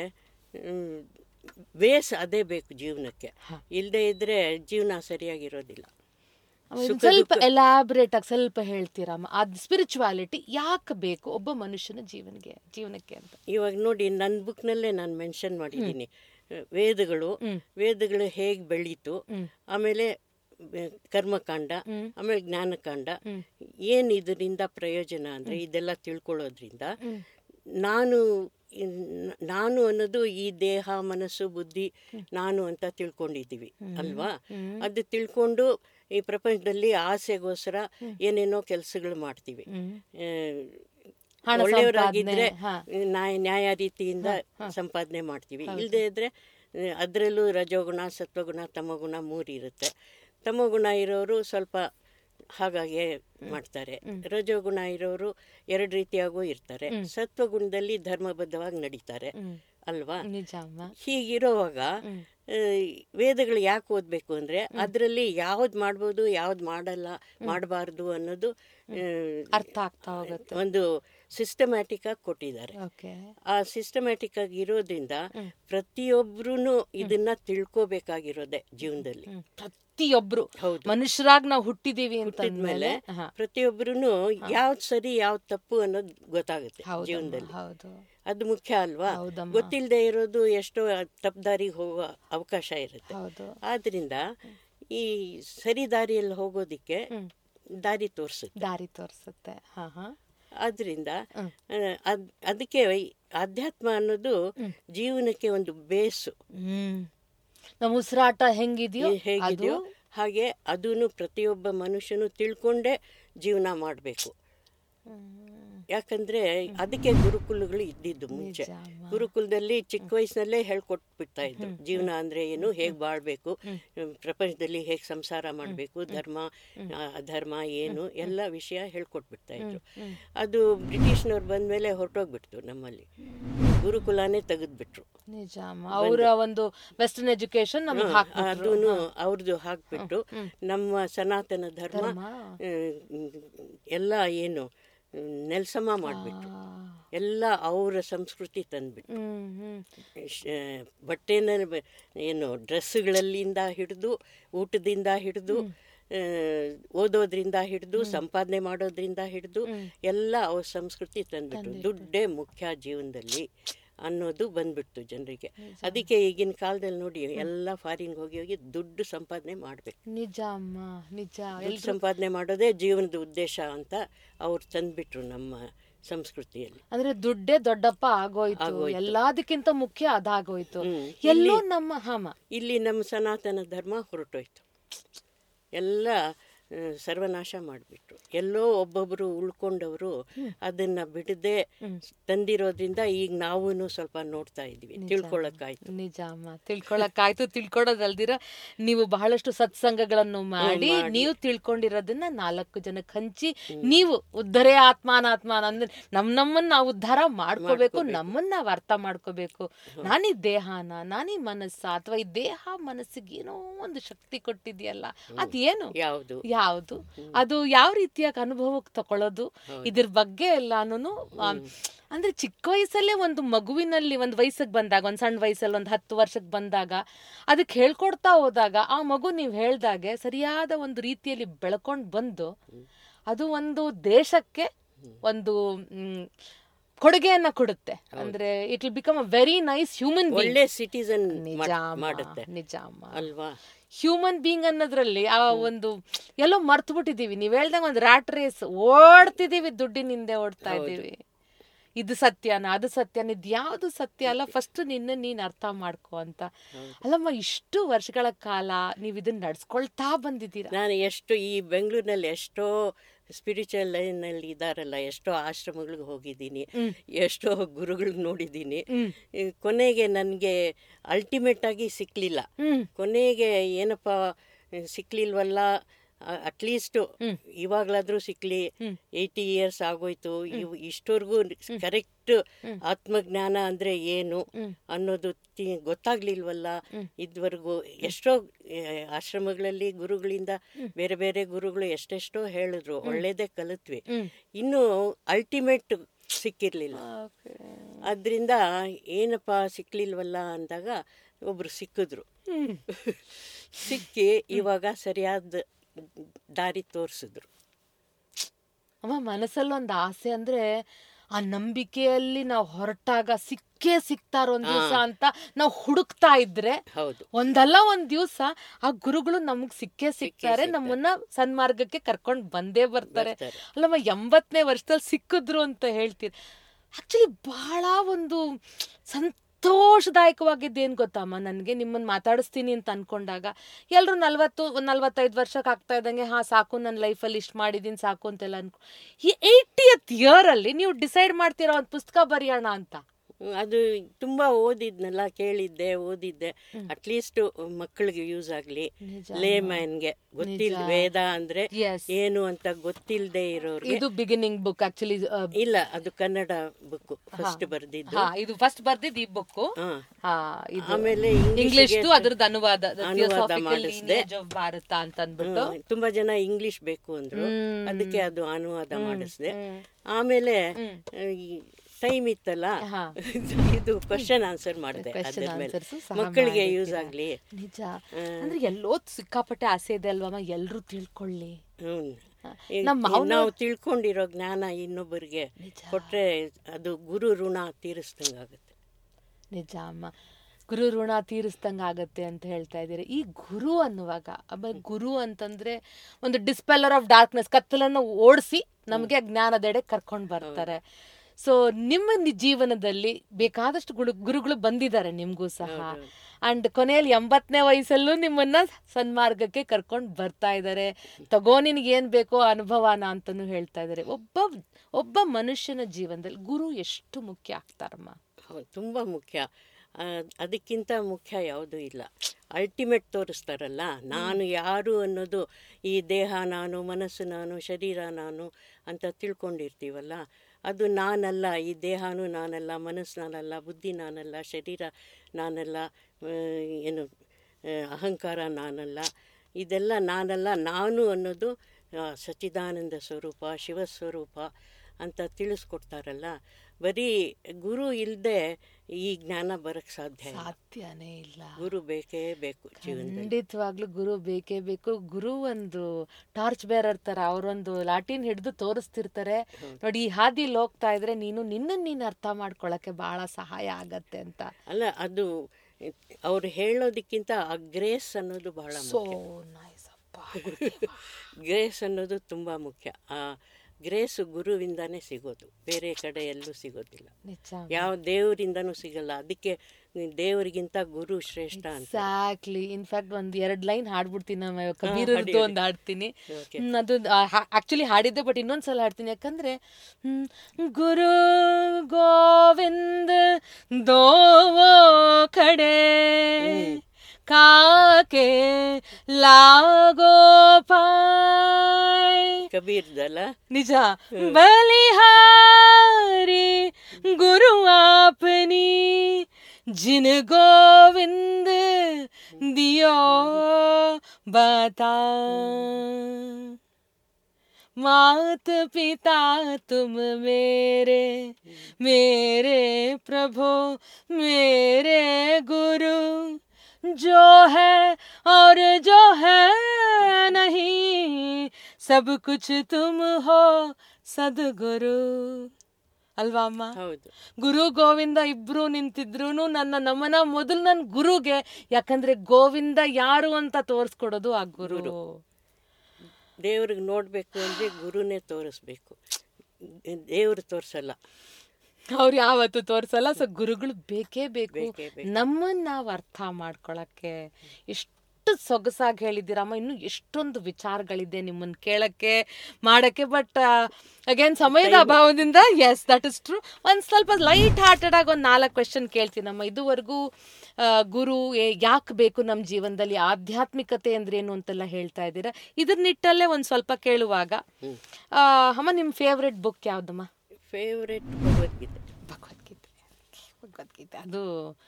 Speaker 1: ಬೇಸ್ ಅದೇ ಬೇಕು ಜೀವನಕ್ಕೆ ಇಲ್ಲದೆ ಇದ್ದರೆ ಜೀವನ ಸರಿಯಾಗಿರೋದಿಲ್ಲ
Speaker 2: ಅಮ್ಮ, ಇದನ್ನ ಸ್ವಲ್ಪ ಎಲಾಬ್ರೇಟ್ ಆಗಿ ಸ್ವಲ್ಪ ಹೇಳ್ತೀರಾ ಅಮ್ಮ ಅದ್ ಸ್ಪಿರಿಚುವಾಲಿಟಿ ಯಾಕೆ ಬೇಕು ಒಬ್ಬ ಮನುಷ್ಯನ ಜೀವನಕ್ಕೆ ಜೀವನಕ್ಕೆ ಅಂತ
Speaker 1: ಇವಾಗ ನೋಡಿ ನನ್ನ ಬುಕ್ನಲ್ಲೇ ನಾನು ಮೆನ್ಷನ್ ಮಾಡಿದ್ದೀನಿ ವೇದಗಳು ವೇದಗಳು ಹೇಗೆ ಬೆಳೀತು ಆಮೇಲೆ ಆ, ಕರ್ಮಕಾಂಡ ಆಮೇಲೆ ಜ್ಞಾನಕಾಂಡ ಏನು ಇದರಿಂದ ಪ್ರಯೋಜನ ಅಂದರೆ ಇದೆಲ್ಲ ತಿಳ್ಕೊಳ್ಳೋದ್ರಿಂದ ನಾನು ಇನ್- ನಾನು ಅನ್ನೋದು ಈ ದೇಹ ಮನಸ್ಸು ಬುದ್ಧಿ ನಾನು ಅಂತ ತಿಳ್ಕೊಂಡಿದ್ದೀವಿ ಅಲ್ವಾ ಅದು ತಿಳ್ಕೊಂಡು ಈ ಪ್ರಪಂಚದಲ್ಲಿ ಆಸೆಗೋಸ್ಕರ ಏನೇನೋ ಕೆಲಸಗಳು ಮಾಡ್ತೀವಿ ಆ,
Speaker 2: ಹಣ
Speaker 1: ಒಳ್ಳೆಯವರಾಗಿದ್ರೆ
Speaker 2: ಸಂಪಾದನೆ, ಹಾ.
Speaker 1: ನ್ಯಾಯ ನ್ಯಾಯ ರೀತಿಯಿಂದ ಸಂಪಾದನೆ ಮಾಡ್ತೀವಿ ಇಲ್ಲದೆ ಇದ್ರೆ ಅದರಲ್ಲೂ ರಜೋಗುಣ ಸತ್ವಗುಣ ತಮಗುಣ ಮೂರು ಇರುತ್ತೆ ತಮಗುಣ ಇರೋರು ಸ್ವಲ್ಪ ಹಾಗಾಗಿ ಮಾಡ್ತಾರೆ ರಜೋಗುಣ ಇರೋರು ಎರಡು ರೀತಿಯಾಗೂ ಇರ್ತಾರೆ ಸತ್ವಗುಣದಲ್ಲಿ ಧರ್ಮಬದ್ಧವಾಗಿ ನಡೀತಾರೆ ಅಲ್ವಾ
Speaker 2: ನಿಜ ಅಮ್ಮ
Speaker 1: ಹೀಗಿರುವಾಗ ಆ, ವೇದಗಳು ಯಾಕೆ ಓದಬೇಕು ಅಂದರೆ ಅದರಲ್ಲಿ ಯಾವ್ದು ಮಾಡ್ಬೋದು ಯಾವ್ದು ಮಾಡಲ್ಲ ಮಾಡಬಾರ್ದು ಅನ್ನೋದು ಆ,
Speaker 2: ಅರ್ಥ ಆಗ್ತಾ ಹೋಗುತ್ತೆ
Speaker 1: ಒಂದು ಸಿಸ್ಟಮ್ಯಾಟಿಕ್ ಆಗಿ ಕೊಟ್ಟಿದ್ದಾರೆ
Speaker 2: ಓಕೆ
Speaker 1: ಆ ಸಿಸ್ಟಮ್ಯಾಟಿಕ್ ಆಗಿ ಇರೋದ್ರಿಂದ ಪ್ರತಿಯೊಬ್ರು ಇದನ್ನ ತಿಳ್ಕೋಬೇಕಾಗಿರೋದೆ ಜೀವನದಲ್ಲಿ
Speaker 2: ಪ್ರತಿಯೊಬ್ರು
Speaker 1: ಹೌದು.
Speaker 2: ಮನುಷ್ಯರಾಗಿ ನಾವು ಹುಟ್ಟಿದೀವಿ ಅಂತಂದ್ಮೇಲೆ
Speaker 1: ಮೇಲೆ
Speaker 2: ಹಾ.
Speaker 1: ಪ್ರತಿಯೊಬ್ರು ಯಾವ್ದು ಸರಿ ಯಾವ್ದು ತಪ್ಪು ಅನ್ನೋದು ಗೊತ್ತಾಗುತ್ತೆ
Speaker 2: ಹೌದಮ್ಮ,
Speaker 1: ಜೀವನದಲ್ಲಿ
Speaker 2: ಹೌದು
Speaker 1: ಅದು ಮುಖ್ಯ ಅಲ್ವಾ
Speaker 2: ಹೌದಮ್ಮ.
Speaker 1: ಗೊತ್ತಿಲ್ಲದೆ ಇರೋದು ಎಷ್ಟೋ ತಪ್ಪದಾರಿಗೆ ಹೋಗೋ ಅವಕಾಶ ಇರುತ್ತೆ
Speaker 2: ಹೌದು
Speaker 1: ಆದ್ರಿಂದ ಈ ಸರಿ ದಾರಿಯಲ್ಲಿ ಹೋಗೋದಿಕ್ಕೆ ದಾರಿ ತೋರಿಸುತ್ತೆ
Speaker 2: ದಾರಿ ತೋರಿಸುತ್ತೆ ಹಾ ಹಾ
Speaker 1: ಆದ್ರಿಂದ ಆ, ಅದ್ ಅದಕ್ಕೆ ಈ ಅಧ್ಯಾತ್ಮ ಅನ್ನೋದು ಜೀವನಕ್ಕೆ ಒಂದು ಬೇಸು
Speaker 2: ಹ್ಮ್ ನಮ್ಮ ಉಸಿರಾಟ ಹೆಂಗಿದೆಯೋ
Speaker 1: ಈ ಹೇಗಿದೆಯೋ ಹಾಗೆ ಅದನ್ನು ಪ್ರತಿಯೊಬ್ಬ ಮನುಷ್ಯನು ತಿಳ್ಕೊಂಡೇ ಜೀವನ ಮಾಡಬೇಕು ಯಾಕಂದ್ರೆ ಅದಕ್ಕೆ ಗುರುಕುಲಗಳು ಇದ್ದಿದ್ದು ಮುಂಚೆ ಗುರುಕುಲದಲ್ಲಿ ಚಿಕ್ಕ ವಯಸ್ಸಿನಲ್ಲೇ ಹೇಳ್ಕೊಟ್ಬಿಡ್ತಾ ಇದ್ರು ಜೀವನ ಅಂದ್ರೆ ಏನು ಹೇಗ್ ಬಾಳ್ಬೇಕು ಪ್ರಪಂಚದಲ್ಲಿ ಹೇಗ್ ಸಂಸಾರ ಮಾಡಬೇಕು ಧರ್ಮ ಆ, ಅಧರ್ಮ ಏನು ಎಲ್ಲ ವಿಷಯ ಹೇಳ್ಕೊಟ್ಬಿಡ್ತಾ ಇದ್ರು ಅದು ಬ್ರಿಟಿಷ್ನವ್ರು ಬಂದ್ಮೇಲೆ ಹೊರಟೋಗ್ಬಿಡ್ತು ನಮ್ಮಲ್ಲಿ ಗುರುಕುಲನೇ ತೆಗೆದ್ಬಿಟ್ರು
Speaker 2: ನಿಜ ಅಮ್ಮ ಅವರ ಒಂದು ವೆಸ್ಟರ್ನ್ ಎಜುಕೇಶನ್ ನಮ್ಗೆ ಹಾಕ್ಬಿಟ್ರು
Speaker 1: ಅದನ್ನು ಅವ್ರದ್ದು ಹಾಕ್ಬಿಟ್ಟು ನಮ್ಮ ಸನಾತನ ಧರ್ಮ
Speaker 2: ಧರ್ಮ.
Speaker 1: ಆ, ಎಲ್ಲ ಏನು ನೆಲ್ಸಮ ಮಾಡಿಬಿಟ್ರು ಎಲ್ಲ ಅವರ ಸಂಸ್ಕೃತಿ ತಂದ್ಬಿಟ್ಟು
Speaker 2: ಹ್ಮ್ ಹ್ಮ್
Speaker 1: ಶ- ಬಟ್ಟೆನ ಬ- ಏನು ಡ್ರೆಸ್ಸುಗಳಲ್ಲಿಂದ ಹಿಡಿದು ಊಟದಿಂದ ಹಿಡಿದು ಆ, ಓದೋದ್ರಿಂದ ಹಿಡಿದು ಸಂಪಾದನೆ ಮಾಡೋದ್ರಿಂದ ಹಿಡಿದು ಎಲ್ಲ ಅವ್ರ ಸಂಸ್ಕೃತಿ ತಂದ್ಬಿಟ್ರು ದುಡ್ಡೇ ಮುಖ್ಯ ಜೀವನದಲ್ಲಿ ಅನ್ನೋದು ಬಂದ್ಬಿಡ್ತು ಜನರಿಗೆ ಅದಕ್ಕೆ ಈಗಿನ ಕಾಲದಲ್ಲಿ ನೋಡಿ ಎಲ್ಲ ಫಾರಿನ್ಗೆ ಹೋಗಿ ಹೋಗಿ ದುಡ್ಡು ಸಂಪಾದನೆ ಮಾಡಬೇಕು
Speaker 2: ನಿಜ ಅಮ್ಮ ನಿಜ
Speaker 1: ದುಡ್ಡು ಸಂಪಾದನೆ ಮಾಡೋದೇ ಜೀವನದ ಉದ್ದೇಶ ಅಂತ ಅವ್ರು ತಂದ್ಬಿಟ್ರು ನಮ್ಮ ಸಂಸ್ಕೃತಿಯಲ್ಲಿ
Speaker 2: ಅಂದ್ರೆ ದುಡ್ಡೇ ದೊಡ್ಡಪ್ಪ ಆಗೋಯ್ತು ಎಲ್ಲದಕ್ಕಿಂತ ಮುಖ್ಯ ಅದಾಗೋಯ್ತು ಎಲ್ಲೋ ನಮ್ಮ ಹಾಮ
Speaker 1: ಇಲ್ಲಿ ನಮ್ಮ ಸನಾತನ ಧರ್ಮ ಹೊರಟೋಯ್ತು ಎಲ್ಲ ಆ, ಸರ್ವನಾಶ ಮಾಡಿಬಿಟ್ರು ಎಲ್ಲೋ ಒಬ್ಬೊಬ್ಬರು ಉಳ್ಕೊಂಡವರು ಅದನ್ನ ಬಿಡದೆ ತಂದಿರೋದ್ರಿಂದ ಈಗ ನಾವೂ ಸ್ವಲ್ಪ ನೋಡ್ತಾ ಇದ್ವಿ ತಿಳ್ಕೊಳಕ್ಕಾಯ್ತು
Speaker 2: ನಿಜ ಅಮ್ಮ ತಿಳ್ಕೊಳಕ್ಕಾಯ್ತು ತಿಳ್ಕೊಳೋದಲ್ದಿರ ನೀವು ಬಹಳಷ್ಟು ಸತ್ಸಂಗಗಳನ್ನು ಮಾಡಿ ನೀವು ತಿಳ್ಕೊಂಡಿರೋದನ್ನ ನಾಲ್ಕು ಜನಕ್ಕೆ ಹಂಚಿ ನೀವು ಉದ್ಧರೇ ಆತ್ಮಾನಾತ್ಮಾನ ಅಂದ್ರೆ ನಮ್ ನಮ್ಮನ್ನ ನಾವು ಉದ್ಧಾರ ಮಾಡ್ಕೋಬೇಕು ನಮ್ಮನ್ನ ನಾವು ಅರ್ಥ ಮಾಡ್ಕೋಬೇಕು ನಾನೀ ದೇಹನ ನಾನೀ ಮನಸ್ಸ ಅಥವಾ ಈ ದೇಹ ಮನಸ್ಸಿಗೆ ಏನೋ ಒಂದು ಶಕ್ತಿ ಕೊಟ್ಟಿದ್ಯಲ್ಲ ಅದೇನು
Speaker 1: ಯಾವುದು
Speaker 2: ಯಾವುದು ಅದು ಯಾವ ರೀತಿಯಾಗಿ ಅನುಭವಕ್ಕೆ ತಗೊಳ್ಳೋದು ಇದ್ರ ಬಗ್ಗೆ ಎಲ್ಲಾನು ಅಂದ್ರೆ ಚಿಕ್ಕ ವಯಸ್ಸಲ್ಲೇ ಒಂದು ಮಗುವಿನಲ್ಲಿ ಒಂದು ವಯಸ್ಸಿಗೆ ಬಂದಾಗ ಒಂದು ಸಣ್ಣ ವಯಸ್ಸಲ್ಲಿ ಒಂದು ಹತ್ತು ವರ್ಷಕ್ಕೆ ಬಂದಾಗ ಅದಕ್ಕೆ ಹೇಳ್ಕೊಡ್ತಾ ಹೋದಾಗ ಆ ಮಗು ನೀವು ಹೇಳ್ದಾಗೆ ಸರಿಯಾದ ಒಂದು ರೀತಿಯಲ್ಲಿ ಬೆಳ್ಕೊಂಡು ಬಂದು ಅದು ಒಂದು ದೇಶಕ್ಕೆ ಒಂದು ಮ್, ಕೊಡುಗೆಯನ್ನ ಕೊಡುತ್ತೆ ಅಂದ್ರೆ it will become a very nice human
Speaker 1: ಒಳ್ಳೆ ಸಿಟಿಸನ್
Speaker 2: ನಿಜ ಅಮ್ಮ,
Speaker 1: ಮಾಡುತ್ತೆ
Speaker 2: ನಿಜ ಅಮ್ಮ
Speaker 1: ಅಲ್ವಾ
Speaker 2: ಹ್ಯೂಮನ್ ಬೀಯಿಂಗ್ ಅನ್ನೋದ್ರಲ್ಲಿ ಆ ಒಂದು ಎಲ್ಲೋ ಮರ್ತು ಬಿಟ್ಟಿದೀವಿ ನೀವ್ ಹೇಳ್ದಂಗ ಒಂದು ರ್ಯಾಟ್ ರೇಸ್ ಓಡ್ತಿದೀವಿ ದುಡ್ಡಿನ ಹಿಂದೆ ಓಡ್ತಾ ಇದೀವಿ ಇದು ಸತ್ಯನ ಅದು ಸತ್ಯನ ಇದು ಯಾವುದು ಸತ್ಯ ಅಲ್ಲ ಫಸ್ಟ್ ನಿನ್ನ ನೀನ್ ಅರ್ಥ ಮಾಡ್ಕೊ ಅಂತ ಅಲ್ಲಮ್ಮ ಇಷ್ಟು ವರ್ಷಗಳ ಕಾಲ ನೀವ್ ಇದನ್ನ ನಡ್ಸ್ಕೊಳ್ತಾ ಬಂದಿದ್ದೀರಾ
Speaker 1: ನಾನು ಎಷ್ಟು ಈ ಬೆಂಗಳೂರಿನಲ್ಲಿ ಎಷ್ಟೋ ಸ್ಪಿರಿಚುವಲ್ ಲೈನಲ್ಲಿ ಇದಾರಲ್ಲ ಎಷ್ಟೋ ಆಶ್ರಮಗಳಿಗೆ ಹೋಗಿದ್ದೀನಿ ಎಷ್ಟೋ ಗುರುಗಳಿಗೆ ನೋಡಿದ್ದೀನಿ ಈ ಕೊನೆಗೆ ನನಗೆ ಅಲ್ಟಿಮೇಟ್ ಆಗಿ ಸಿಕ್ಕಲಿಲ್ಲ
Speaker 2: ಹ್ಮ್
Speaker 1: ಕೊನೆಗೆ ಏನಪ್ಪ ಸಿಕ್ಲಿಲ್ವಲ್ಲ ಅಟ್ಲೀಸ್ಟ್ ಇವಾಗ್ಲಾದ್ರೂ ಸಿಕ್ಲಿ ಏಯ್ಟಿ ಇಯರ್ಸ್ ಆಗೋಯ್ತು ಇವ್ ಇಷ್ಟವರೆಗೂ ಕರೆಕ್ಟ್ ಆತ್ಮಜ್ಞಾನ ಅಂದ್ರೆ ಏನು ಅನ್ನೋದು ತಿ- ಗೊತ್ತಾಗ್ಲಿಲ್ವಲ್ಲ ಇದುವರೆಗೂ ಎಷ್ಟೋ ಆ, ಆಶ್ರಮಗಳಲ್ಲಿ ಗುರುಗಳಿಂದ ಬೇರೆ ಬೇರೆ ಗುರುಗಳು ಎಷ್ಟೆಷ್ಟೋ ಹೇಳಿದ್ರು ಒಳ್ಳೇದೇ ಕಲಿತ್ವಿ ಇನ್ನು ಅಲ್ಟಿಮೇಟ್ ಸಿಕ್ಕಿರ್ಲಿಲ್ಲ ಅದರಿಂದ ಏನಪ್ಪ ಸಿಕ್ಲಿಲ್ವಲ್ಲ ಅಂದಾಗ ಒಬ್ರು ಸಿಕ್ಕಿದ್ರು ಸಿಕ್ಕಿ ಇವಾಗ ಸರಿಯಾದ ದಾರಿ ತೋರಿಸಿದ್ರು
Speaker 2: ಅಮ್ಮ ಮನಸ್ಸಲ್ಲೊಂದು ಆಸೆ ಅಂದ್ರೆ ಆ ನಂಬಿಕೆಯಲ್ಲಿ ನಾವು ಹೊರಟಾಗ ಸಿಕ್ಕೇ ಸಿಗ್ತಾರೋ ಒಂದ್ ದಿವಸ ಅಂತ ನಾವು ಹುಡುಕ್ತಾ ಇದ್ರೆ
Speaker 1: ಹೌದು
Speaker 2: ಒಂದಲ್ಲ ಒಂದ್ ದಿವಸ ಆ ಗುರುಗಳು ನಮಗ್ ಸಿಕ್ಕೇ ಸಿಗ್ತಾರೆ
Speaker 1: ಸಿಗ್ತಾರೆ.
Speaker 2: ನಮ್ಮನ್ನ ಸನ್ಮಾರ್ಗಕ್ಕೆ ಕರ್ಕೊಂಡ್ ಬಂದೇ ಬರ್ತಾರೆ
Speaker 1: ಬರ್ತಾರೆ.
Speaker 2: ಅಲ್ಲಮ್ಮ ಎಂಬತ್ತನೇ ವರ್ಷದಲ್ಲಿ ಸಿಕ್ಕಿದ್ರು ಅಂತ ಹೇಳ್ತೀರಿ ಆಕ್ಚುಲಿ ಬಹಳ ಒಂದು ಸಂತೋಷದಾಯಕವಾಗಿದ್ದು ಏನ್ ಗೊತ್ತಮ್ಮ ನನಗೆ ನಿಮ್ಮನ್ನ ಮಾತಾಡಿಸ್ತೀನಿ ಅಂತ ಅನ್ಕೊಂಡಾಗ ಎಲ್ರು ನಲ್ವತ್ತು ನಲ್ವತ್ತೈದು ವರ್ಷಕ್ಕೆ ಆಗ್ತಾ ಇದ್ದಂಗೆ ಹಾ ಸಾಕು ನನ್ನ ಲೈಫಲ್ಲಿ ಇಷ್ಟು ಮಾಡಿದೀನಿ ಸಾಕು ಅಂತೆಲ್ಲ ಅನ್ಕೊ ಈ ಏಯ್ಟಿಯತ್ ಇಯರ್ ಅಲ್ಲಿ ನೀವು ಡಿಸೈಡ್ ಮಾಡ್ತೀರಾ ಒಂದು ಪುಸ್ತಕ ಬರೆಯೋಣ ಅಂತ
Speaker 1: ಹ್ಮ್, ಅದು ತುಂಬಾ ಓದಿದ್ನೆಲ್ಲ ಕೇಳಿದ್ದೆ ಓದಿದ್ದೆ ಅಟ್ಲೀಸ್ಟ್ ಮಕ್ಕಳಿಗೆ ಯೂಸ್ ಆಗ್ಲಿ
Speaker 2: ನಿಜ
Speaker 1: ಲೇಮ್ಯಾನ್ಗೆ ಗೊತ್ತಿಲ್ಲ
Speaker 2: ನಿಜ.
Speaker 1: ವೇದ ಅಂದ್ರೆ
Speaker 2: ಎಸ್
Speaker 1: ಏನು ಅಂತ ಗೊತ್ತಿಲ್ಲದೆ ಇರೋರಿಗೆ
Speaker 2: ಇದು ಬಿಗಿನಿಂಗ್ ಬುಕ್ ಆಕ್ಚುಲಿ
Speaker 1: ಇಲ್ಲ ಅದು ಕನ್ನಡ ಬುಕ್ ಫಸ್ಟ್ ಬರ್ದಿದ್ದು
Speaker 2: ಹಾ ಇದು ಫಸ್ಟ್ ಬರ್ದಿದ್ದು ಈ ಬುಕ್
Speaker 1: ಹಾ.
Speaker 2: ಹಾ ಇದು
Speaker 1: ಆಮೇಲೆ
Speaker 2: ಇಂಗ್ಲಿಷ್
Speaker 1: ಇಂಗ್ಲಿಷ್ಗೆ
Speaker 2: ಅದ್ರದ್ದು ಅನುವಾದ The
Speaker 1: ಅನುವಾದ
Speaker 2: Theosophical
Speaker 1: ಮಾಡಿಸ್ದೆ.
Speaker 2: Lineage of ಭಾರತ ಅಂತ ಅಂದ್ಬಿಟ್ಟು
Speaker 1: ಹ್ಮ್, ತುಂಬಾ ಜನ ಇಂಗ್ಲಿಷ್ ಬೇಕು ಅಂದ್ರು
Speaker 2: ಹ್ಮ್.
Speaker 1: ಅದಕ್ಕೆ ಅದು ಅನುವಾದ ಮಾಡಿಸ್ದೆ
Speaker 2: ಹ್ಮ್.
Speaker 1: ಆಮೇಲೆ
Speaker 2: ಹ್ಮ್.
Speaker 1: ಟೈಮ್ ಇತ್ತಲ್ಲ
Speaker 2: ಹಾ.
Speaker 1: ಇದು ಕ್ವಶನ್ ಆನ್ಸರ್ ಮಾಡಿದೆ
Speaker 2: Question
Speaker 1: ಅದ್ರ ಮೇಲೆ
Speaker 2: answers ಸಹ
Speaker 1: ಮಕ್ಕಳಿಗೆ
Speaker 2: ಮಾಡಿದ್ದೀರಾ?
Speaker 1: ಯೂಸ್ ಆಗ್ಲಿ
Speaker 2: ನಿಜ ಅಂದ್ರೆ ಎಲ್ಲೋ ಸಿಕ್ಕಾಪಟ್ಟೆ ಆಸೆ ಇದೆ ಅಲ್ವಮ್ಮ ಎಲ್ರು ತಿಳ್ಕೊಳ್ಳಿ
Speaker 1: ಹ್ಮ್
Speaker 2: ಹಾ.
Speaker 1: ಈ-
Speaker 2: ನಮ್ಮ
Speaker 1: ಈ
Speaker 2: ಮಾವನ-
Speaker 1: ನಾವು ತಿಳ್ಕೊಂಡಿರೋ ಜ್ಞಾನ ಇನ್ನೊಬ್ಬರಿಗೆ
Speaker 2: ನಿಜ.
Speaker 1: ಕೊಟ್ರೆ ಅದು ಗುರು ಋಣ ತೀರಿಸ್ದಂಗಾಗುತ್ತೆ
Speaker 2: ನಿಜ ಅಮ್ಮ ಗುರು ಋಣ ತೀರಿಸ್ದಂಗ ಆಗತ್ತೆ ಅಂತ ಹೇಳ್ತಾ ಇದ್ದೀರಿ ಈ ಗುರು ಅನ್ನುವಾಗ ಅಬ್ಬ ಗುರು ಅಂತಂದ್ರೆ ಒಂದು ಡಿಸ್ಪೆಲ್ಲರ್ ಆಫ್ ಡಾರ್ಕ್ನೆಸ್ ಕತ್ತಲನ್ನು ಓಡಿಸಿ ನಮಗೆ ಜ್ಞಾನದೆಡೆ ಕರ್ಕೊಂಡು ಬರ್ತಾರೆ ಸೊ ನಿಮ್ಮ ನಿ- ಜೀವನದಲ್ಲಿ ಬೇಕಾದಷ್ಟು ಗುರು ಗುರುಗಳು ಬಂದಿದ್ದಾರೆ ನಿಮ್ಗೂ ಸಹ ಅಂಡ್ ಕೊನೆಯಲ್ಲಿ ಎಂಬತ್ತನೇ ವಯಸ್ಸಲ್ಲೂ ನಿಮ್ಮನ್ನ ಸನ್ಮಾರ್ಗಕ್ಕೆ ಕರ್ಕೊಂಡು ಬರ್ತಾ ಇದ್ದಾರೆ ತಗೋ ನಿನಗೆ ಏನ್ ಬೇಕೋ ಅನುಭವನ ಅಂತಾನು ಹೇಳ್ತಾ ಇದ್ದಾರೆ ಒಬ್ಬ ಒಬ್ಬ ಮನುಷ್ಯನ ಜೀವನದಲ್ಲಿ ಗುರು ಎಷ್ಟು ಮುಖ್ಯ ಆಗ್ತಾರಮ್ಮ
Speaker 1: ಹೌದು ತುಂಬ ಮುಖ್ಯ ಆ, ಅದಕ್ಕಿಂತ ಮುಖ್ಯ ಯಾವುದೂ ಇಲ್ಲ ಅಲ್ಟಿಮೇಟ್ ತೋರಿಸ್ತಾರಲ್ಲ ನಾನು ಯಾರು ಅನ್ನೋದು ಈ ದೇಹ ನಾನು ಮನಸ್ಸು ನಾನು ಶರೀರ ನಾನು ಅಂತ ತಿಳ್ಕೊಂಡಿರ್ತೀವಲ್ಲ ಅದು ನಾನಲ್ಲ ಈ ದೇಹನೂ ನಾನಲ್ಲ ಮನಸ್ಸು ನಾನಲ್ಲ ಬುದ್ಧಿ ನಾನಲ್ಲ ಶರೀರ ನಾನಲ್ಲ ಆ, ಏನು ಆ, ಅಹಂಕಾರ ನಾನಲ್ಲ ಇದೆಲ್ಲ ನಾನಲ್ಲ ನಾನು ಅನ್ನೋದು ಆ, ಸಚ್ಚಿದಾನಂದ ಸ್ವರೂಪ ಶಿವಸ್ವರೂಪ ಅಂತ ತಿಳಿಸ್ಕೊಡ್ತಾರಲ್ಲ ಬರೀ ಗುರು ಇಲ್ಲದೆ ಈ ಜ್ಞಾನ ಬರಕ್ಕೆ ಸಾಧ್ಯ ಇಲ್ಲ
Speaker 2: ಸಾಧ್ಯನೇ ಇಲ್ಲ
Speaker 1: ಗುರು ಬೇಕೇ ಬೇಕು ಜೀವನದಲ್ಲಿ
Speaker 2: ಖಂಡಿತವಾಗ್ಲೂ ಗುರು ಬೇಕೇ ಬೇಕು ಗುರು ಒಂದು ಟಾರ್ಚ್ ಬೇರರ್ ತರ ಅವರೊಂದು ಲಾಟಿನ್ ಹಿಡಿದು ತೋರಿಸ್ತಿರ್ತಾರೆ ನೋಡಿ ಈ ಹಾದಿಲಿ ಹೋಗ್ತಾ ಇದ್ರೆ ನೀನು ನಿನ್ನ ನೀನು ಅರ್ಥ ಮಾಡ್ಕೊಳಕ್ಕೆ ಬಹಳ ಸಹಾಯ ಆಗತ್ತೆ ಅಂತ
Speaker 1: ಅಲ್ಲ ಅದು ಅವ್ರು ಹೇಳೋದಕ್ಕಿಂತ ಆ ಗ್ರೇಸ್ ಅನ್ನೋದು ಬಹಳ
Speaker 2: ಸೋ
Speaker 1: ಮುಖ್ಯ
Speaker 2: ನೈಸ್ ಅಪ್ಪ
Speaker 1: ಗ್ರೇಸ್ ಅನ್ನೋದು ತುಂಬ ಮುಖ್ಯ ಆ ಗ್ರೇಸ್ ಗುರುವಿಂದಾನೇ ಸಿಗೋದು ಬೇರೆ ಕಡೆ ಎಲ್ಲೂ ಸಿಗೋದಿಲ್ಲ
Speaker 2: ನಿಜ
Speaker 1: ಯಾವ ದೇವರಿಂದನೂ ಸಿಗಲ್ಲ ಅದಕ್ಕೆ ದೇವರಿಗಿಂತ ಗುರು ಶ್ರೇಷ್ಠ ಅಂತ
Speaker 2: ಎಕ್ಸಾಕ್ಟ್ಲಿ ಇನ್ಫ್ಯಾಕ್ಟ್ ಒಂದ್ ಎರಡ್ ಲೈನ್ ಹಾಡ್ಬಿಡ್ತೀನಿ ನಮ್ಮ ಕಬೀರದ್ದು ಒಂದು ಹಾಡ್ತೀನಿ
Speaker 1: Okay.
Speaker 2: ಹ್ಮ್, ಅದು ಆಕ್ಚುಲಿ ಹಾಡಿದ್ದೆ ಬಟ್ ಇನ್ನೊಂದ್ಸಲ ಹಾಡ್ತೀನಿ ಯಾಕಂದ್ರೆ ಹ್ಮ್, ಗುರು ಗೋವಿಂದ ದೋವೋ ಕಡೆ ಕಾಕೆ ಲಾಗೋ ಪಾಯ್
Speaker 1: ಕಬೀರ್ದಲ್ಲ
Speaker 2: ನಿಜ ಬಲಿಹಾರಿ ಗುರು आपनी जिन गोविंद दियो बता मात पिता तुम मेरे मेरे प्रभु मेरे गुरु जो है और जो है नहीं सब कुछ तुम हो ಸದ್ಗುರು ಅಲ್ವಾ ಅಮ್ಮ
Speaker 1: ಹೌದು
Speaker 2: ಗುರು ಗೋವಿಂದ ಇಬ್ರು ನಿಂತಿದ್ರು ನನ್ನ ನಮನ ಮೊದಲು ನನ್ನ ಗುರುಗೆ ಯಾಕಂದ್ರೆ ಗೋವಿಂದ ಯಾರು ಅಂತ ತೋರಿಸ್ಕೊಡೋದು ಆ ಗುರು
Speaker 1: ದೇವ್ರಿಗೆ ನೋಡಬೇಕು ಅಂದರೆ ಗುರುನೇ ತೋರಿಸ್ಬೇಕು ದೇವ್ರು ತೋರಿಸಲ್ಲ
Speaker 2: ಅವ್ರು ಯಾವತ್ತು ತೋರ್ಸಲ್ಲ ಸೊ ಗುರುಗಳು ಬೇಕೇ ಬೇಕು
Speaker 1: ಬೇಕೇ ಬೇಕು.
Speaker 2: ನಮ್ಮನ್ನ ನಾವು ಅರ್ಥ ಮಾಡ್ಕೊಳಕ್ಕೆ ಎಷ್ಟು ಸೊಗಸಾಗಿ ಹೇಳಿದ್ದೀರಮ್ಮ ಇನ್ನು ಎಷ್ಟೊಂದು ವಿಚಾರಗಳಿದೆ ನಿಮ್ಮನ್ನ ಕೇಳಕ್ಕೆ ಮಾಡಕ್ಕೆ ಬಟ್ ಅಗೇನ್ ಸಮಯದ ಅಭಾವದಿಂದ ಎಸ್ ದಟ್ ಇಸ್ ಟ್ರೂ ಒಂದು ಸ್ವಲ್ಪ ಲೈಟ್ ಹಾರ್ಟೆಡ್ ಆಗಿ ಒಂದು ನಾಲ್ಕು ಕ್ವೆಶನ್ ಕೇಳ್ತೀನಮ್ಮ ಇದುವರೆಗೂ ಆ, ಗುರು ಯಾಕೆ ಬೇಕು ನಮ್ಮ ಜೀವನದಲ್ಲಿ ಆಧ್ಯಾತ್ಮಿಕತೆ ಅಂದ್ರೇನು ಅಂತೆಲ್ಲ ಹೇಳ್ತಾ ಇದ್ದೀರಾ ಇದ್ರ ನಿಟ್ಟಲ್ಲೇ ಒಂದು ಸ್ವಲ್ಪ ಕೇಳುವಾಗ ಆ, ಅಮ್ಮ ನಿಮ್ಮ favourite book ಯಾವ್ದಮ್ಮ
Speaker 1: favourite Bhagavad Gita
Speaker 2: Bhagavad Gita Bhagavad Gita ಅದು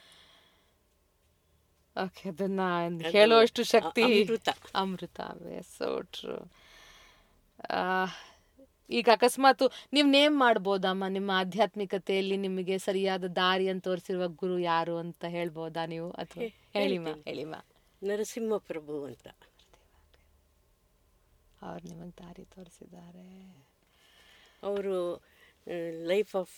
Speaker 2: ಓಕೆ ಅದನ್ನ ಹೇಳುವಷ್ಟು ಶಕ್ತಿ
Speaker 1: ಅಮೃತ.
Speaker 2: ಅಮೃತ ಸೋ ಟ್ರೂ ಈಗ ಅಕಸ್ಮಾತ್ ನೀವು ನೇಮ್ ಮಾಡ್ಬೋದಮ್ಮ ನಿಮ್ಮ ಆಧ್ಯಾತ್ಮಿಕತೆಯಲ್ಲಿ ನಿಮಗೆ ಸರಿಯಾದ ದಾರಿಯನ್ನು ತೋರಿಸಿರುವ ಗುರು ಯಾರು ಅಂತ ಹೇಳ್ಬೋದಾ ನೀವು ಅಥವಾ ಹೇಳಿಮ್ಮ ಹೇಳಿಮ್ಮ
Speaker 1: ನರಸಿಂಹ ಪ್ರಭು ಅಂತ
Speaker 2: ಅವ್ರು ನಿಮಗೆ ದಾರಿ ತೋರಿಸಿದ್ದಾರೆ
Speaker 1: ಅವರು ಲೈಫ್ ಆಫ್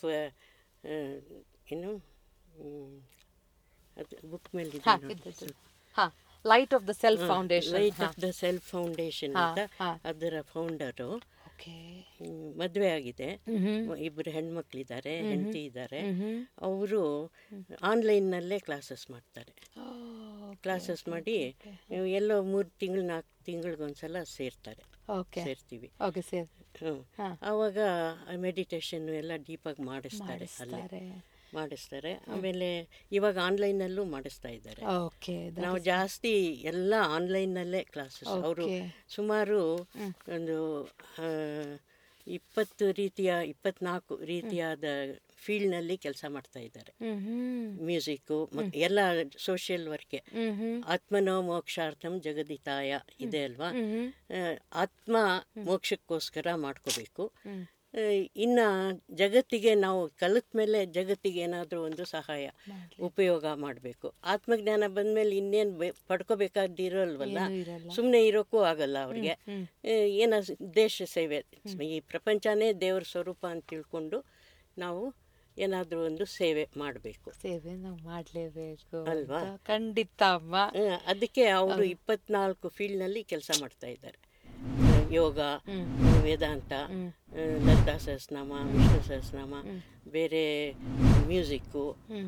Speaker 1: ಏನು ಹ್ಮ್, ಅದು ಬುಕ್ ಮೇಲೆ
Speaker 2: ಹಾ ಹಾ light of the self foundation
Speaker 1: light of the self foundation
Speaker 2: ಹಾ,
Speaker 1: ಅಂತ
Speaker 2: ಹಾ.
Speaker 1: ಅದರ ಫೌಂಡರು
Speaker 2: ಓಕೆ
Speaker 1: ಮದುವೆ ಆಗಿದೆ ಇಬ್ಬರು ಹೆಣ್ಮಕ್ಳಿದ್ದಾರೆ ಹೆಂಡತಿ ಇದ್ದಾರೆ ಅವರು ಆನ್ಲೈನ್ನಲ್ಲೇ ಕ್ಲಾಸಸ್ ಮಾಡ್ತಾರೆ ಕ್ಲಾಸಸ್ ಮಾಡಿ ಎಲ್ಲೋ ಮೂರು ತಿಂಗಳು ನಾಲ್ಕು ತಿಂಗಳಿಗೊಂದ್ಸಲ ಸೇರ್ತಾರೆ
Speaker 2: ಓಕೆ
Speaker 1: ಸೇರ್ತೀವಿ
Speaker 2: ಓಕೆ ಸರ್
Speaker 1: ಹ್ಮ್.
Speaker 2: ಹಾ.
Speaker 1: ಆವಾಗ ಮೆಡಿಟೇಷನ್ ಎಲ್ಲ ಡೀಪಾಗಿ ಮಾಡಿಸ್ತಾರೆ ಅಲ್ಲೇ
Speaker 2: ಮಾಡಿಸ್ತಾರೆ
Speaker 1: ಮಾಡಿಸ್ತಾರೆ ಆಮೇಲೆ ಇವಾಗ ಆನ್ಲೈನಲ್ಲೂ ಮಾಡಿಸ್ತಾ ಇದ್ದಾರೆ
Speaker 2: ಓಕೆ
Speaker 1: ನಾವು ಜಾಸ್ತಿ ಎಲ್ಲ ಆನ್ಲೈನ್ನಲ್ಲೇ ಕ್ಲಾಸಸ್ ಅವರು
Speaker 2: Okay.
Speaker 1: ಸುಮಾರು ಒಂದು ಆ, ಇಪ್ಪತ್ತು ರೀತಿಯ ಇಪ್ಪತ್ನಾಲ್ಕು ರೀತಿಯಾದ ಫೀಲ್ಡ್ನಲ್ಲಿ ಕೆಲಸ ಮಾಡ್ತಾ ಇದ್ದಾರೆ
Speaker 2: ಹ್ಮ್ ಹ್ಮ್
Speaker 1: ಮ್ಯೂಸಿಕ್ಕು ಎಲ್ಲ ಸೋಷಿಯಲ್ ವರ್ಕೆ
Speaker 2: ಹ್ಮ್ ಹ್ಮ್
Speaker 1: ಆತ್ಮನೋ ಮೋಕ್ಷಾರ್ಥಂ ಜಗದಿತಾಯ ಇದೆ ಅಲ್ವಾ
Speaker 2: ಹ್ಮ್
Speaker 1: ಆ, ಆತ್ಮ ಮೋಕ್ಷಕ್ಕೋಸ್ಕರ ಮಾಡ್ಕೋಬೇಕು ಆ, ಇನ್ನ ಜಗತ್ತಿಗೆ ನಾವು ಕಲಿತ ಮೇಲೆ ಜಗತ್ತಿಗೆ ಏನಾದರೂ ಒಂದು ಸಹಾಯ ಉಪಯೋಗ ಮಾಡಬೇಕು ಆತ್ಮಜ್ಞಾನ ಬಂದ್ಮೇಲೆ ಇನ್ನೇನು ಬೆ ಪಡ್ಕೋಬೇಕಾದಿರೋಲ್ವಲ್ಲ
Speaker 2: ಏನೂ ಇರಲ್ಲ.
Speaker 1: ಸುಮ್ಮನೆ ಇರೋಕ್ಕೂ ಆಗಲ್ಲ ಅವ್ರಿಗೆ ಏನ ದೇಶ ಸೇವೆ ಈ ಪ್ರಪಂಚನೇ ದೇವ್ರ ಸ್ವರೂಪ ಅಂತ ತಿಳ್ಕೊಂಡು ನಾವು ಏನಾದರೂ ಒಂದು ಸೇವೆ ಮಾಡಬೇಕು
Speaker 2: ಸೇವೆ ನಾವು ಮಾಡ್ಲೇಬೇಕು
Speaker 1: ಅಲ್ವಾ?
Speaker 2: ಅಂತ. ಖಂಡಿತ ಅಮ್ಮ
Speaker 1: ಅದಕ್ಕೆ ಅವರು ಇಪ್ಪತ್ನಾಲ್ಕು ಫೀಲ್ಡ್ನಲ್ಲಿ ಕೆಲಸ ಮಾಡ್ತಾ ಇದ್ದಾರೆ ಯೋಗ ವೇದಾಂತ ಆ, ಲಲಿತಾ ಸಹಸ್ರನಾಮ ವಿಷ್ಣು ಸಹಸ್ರನಾಮ ಬೇರೆ ಮ್ಯೂಸಿಕ್ಕು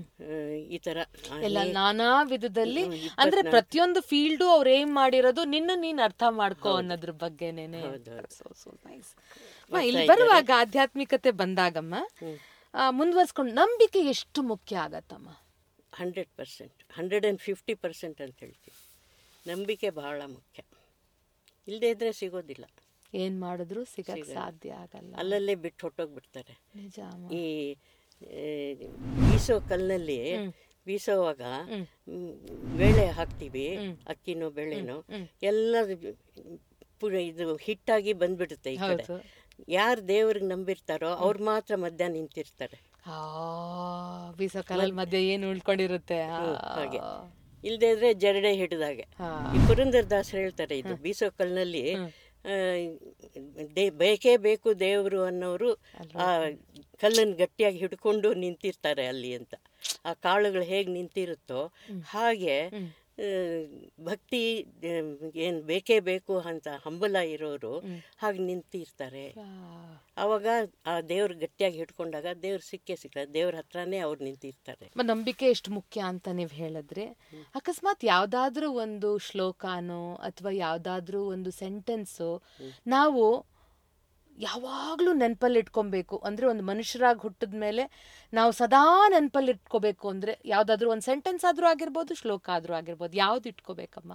Speaker 1: ಈ ಥರ
Speaker 2: ಎಲ್ಲ ನಾನಾ ವಿಧದಲ್ಲಿ ಅಂದ್ರೆ ಪ್ರತಿಯೊಂದು ಫೀಲ್ಡು ಅವ್ರು ಏನ್ ಮಾಡಿರೋದು ನಿನ್ನ ನೀನ್ ಅರ್ಥ ಮಾಡ್ಕೋ ಅನ್ನೋದ್ರ ಬಗ್ಗೆನೇನೆ So, so nice. ಅಮ್ಮ, ಇಲ್ಲಿ ಬರುವಾಗ ಆಧ್ಯಾತ್ಮಿಕತೆ ಬಂದಾಗಮ್ಮ ಆ, ಮುಂದುವರ್ಸ್ಕೊಂಡು ನಂಬಿಕೆ ಎಷ್ಟು ಮುಖ್ಯ ಆಗತ್ತಮ್ಮ
Speaker 1: hundred percent hundred and fifty percent ಅಂತ ಹೇಳ್ತೀವಿ ನಂಬಿಕೆ ಬಹಳ ಮುಖ್ಯ ಇಲ್ಲದೇ ಇದ್ರೆ ಸಿಗೋದಿಲ್ಲ
Speaker 2: ಏನ್ ಮಾಡಿದ್ರು ಸಿಗಕ್ ಸಾಧ್ಯ ಆಗಲ್ಲ
Speaker 1: ಅಲ್ಲಲ್ಲೇ ಬಿಟ್ಟು ಹೊಟ್ಟೋಗ್ಬಿಡ್ತಾರೆ
Speaker 2: ನಿಜ ಅಮ್ಮ
Speaker 1: ಈ ಏ, ಬೀಸೋ ಕಲ್ಲಲ್ಲಿ ಬೀಸೋವಾಗ ಮ್, ಬೇಳೆ ಹಾಕ್ತೀವಿ ಅಕ್ಕಿನೋ ಬೇಳೆನೋ ಎಲ್ಲ ಪುರ ಇದು ಹಿಟ್ಟಾಗಿ ಬಂದ್ಬಿಡುತ್ತೆ ಈ ಕಡೆ
Speaker 2: ಹೌದು.
Speaker 1: ಯಾರು ದೇವ್ರಿಗೆ ನಂಬಿರ್ತಾರೋ ಅವ್ರು ಮಾತ್ರ ಮಧ್ಯ ನಿಂತಿರ್ತಾರೆ
Speaker 2: ಆ ಬೀಸೋ ಕಾಲಲ್ಲಿ ಮಧ್ಯೆ ಏನು ಉಳ್ಕೊಂಡಿರುತ್ತೆ ಆ,
Speaker 1: ಹಾಗೆ ಇಲ್ಲದೇ ಇದ್ರೆ ಜರಡೆ ಹಿಡಿದಾಗೆ
Speaker 2: ಹಾ.
Speaker 1: ಈ ಪುರಂದರ ದಾಸರು ಹೇಳ್ತಾರೆ ಇದು ಬೀಸೋ ಕಲ್ಲಿನಲ್ಲಿ ಆ, ದೇ ಬೇಕೇ ಬೇಕು ದೇವರು ಅನ್ನೋರು ಆ ಕಲ್ಲನ್ನು ಗಟ್ಟಿಯಾಗಿ ಹಿಡ್ಕೊಂಡು ನಿಂತಿರ್ತಾರೆ ಅಲ್ಲಿ ಅಂತ ಆ ಕಾಳುಗಳು ಹೇಗೆ ನಿಂತಿರುತ್ತೋ ಹಾಗೆ ಆ, ಭಕ್ತಿ ಏನು ಬೇಕೇ ಬೇಕು ಅಂತ ಹಂಬಲ ಇರೋರು ಹಾಗೆ ನಿಂತಿರ್ತಾರೆ
Speaker 2: ಆ,
Speaker 1: ಆವಾಗ ಆ ದೇವ್ರು ಗಟ್ಟಿಯಾಗಿ ಹಿಡ್ಕೊಂಡಾಗ ದೇವ್ರು ಸಿಕ್ಕೇ ಸಿಗ್ತಾರೆ ದೇವ್ರ ಹತ್ರನೇ ಅವ್ರು ನಿಂತಿರ್ತಾರೆ
Speaker 2: ಮ- ನಂಬಿಕೆ ಎಷ್ಟು ಮುಖ್ಯ ಅಂತ ನೀವು ಹೇಳಿದ್ರಿ ಅಕಸ್ಮಾತ್ ಯಾವ್ದಾದ್ರೂ ಒಂದು ಶ್ಲೋಕನೋ ಅಥವಾ ಯಾವ್ದಾದ್ರೂ ಒಂದು ಸೆಂಟೆನ್ಸು ನಾವು ಯಾವಾಗ್ಲೂ ನೆನಪಲ್ಲಿ ಇಟ್ಕೊಬೇಕು ಅಂದ್ರೆ ಒಂದು ಮನುಷ್ಯರಾಗಿ ಹುಟ್ಟಿದ ಮೇಲೆ ನಾವು ಸದಾ ನೆನಪಲ್ಲಿ ಇಟ್ಕೋಬೇಕು ಅಂದ್ರೆ ಯಾವ್ದಾದ್ರೂ ಒಂದು ಸೆಂಟೆನ್ಸ್ ಆದ್ರೂ ಆಗಿರ್ಬೋದು ಶ್ಲೋಕ ಆದ್ರೂ ಆಗಿರ್ಬೋದು ಯಾವ್ದು ಇಟ್ಕೋಬೇಕಮ್ಮ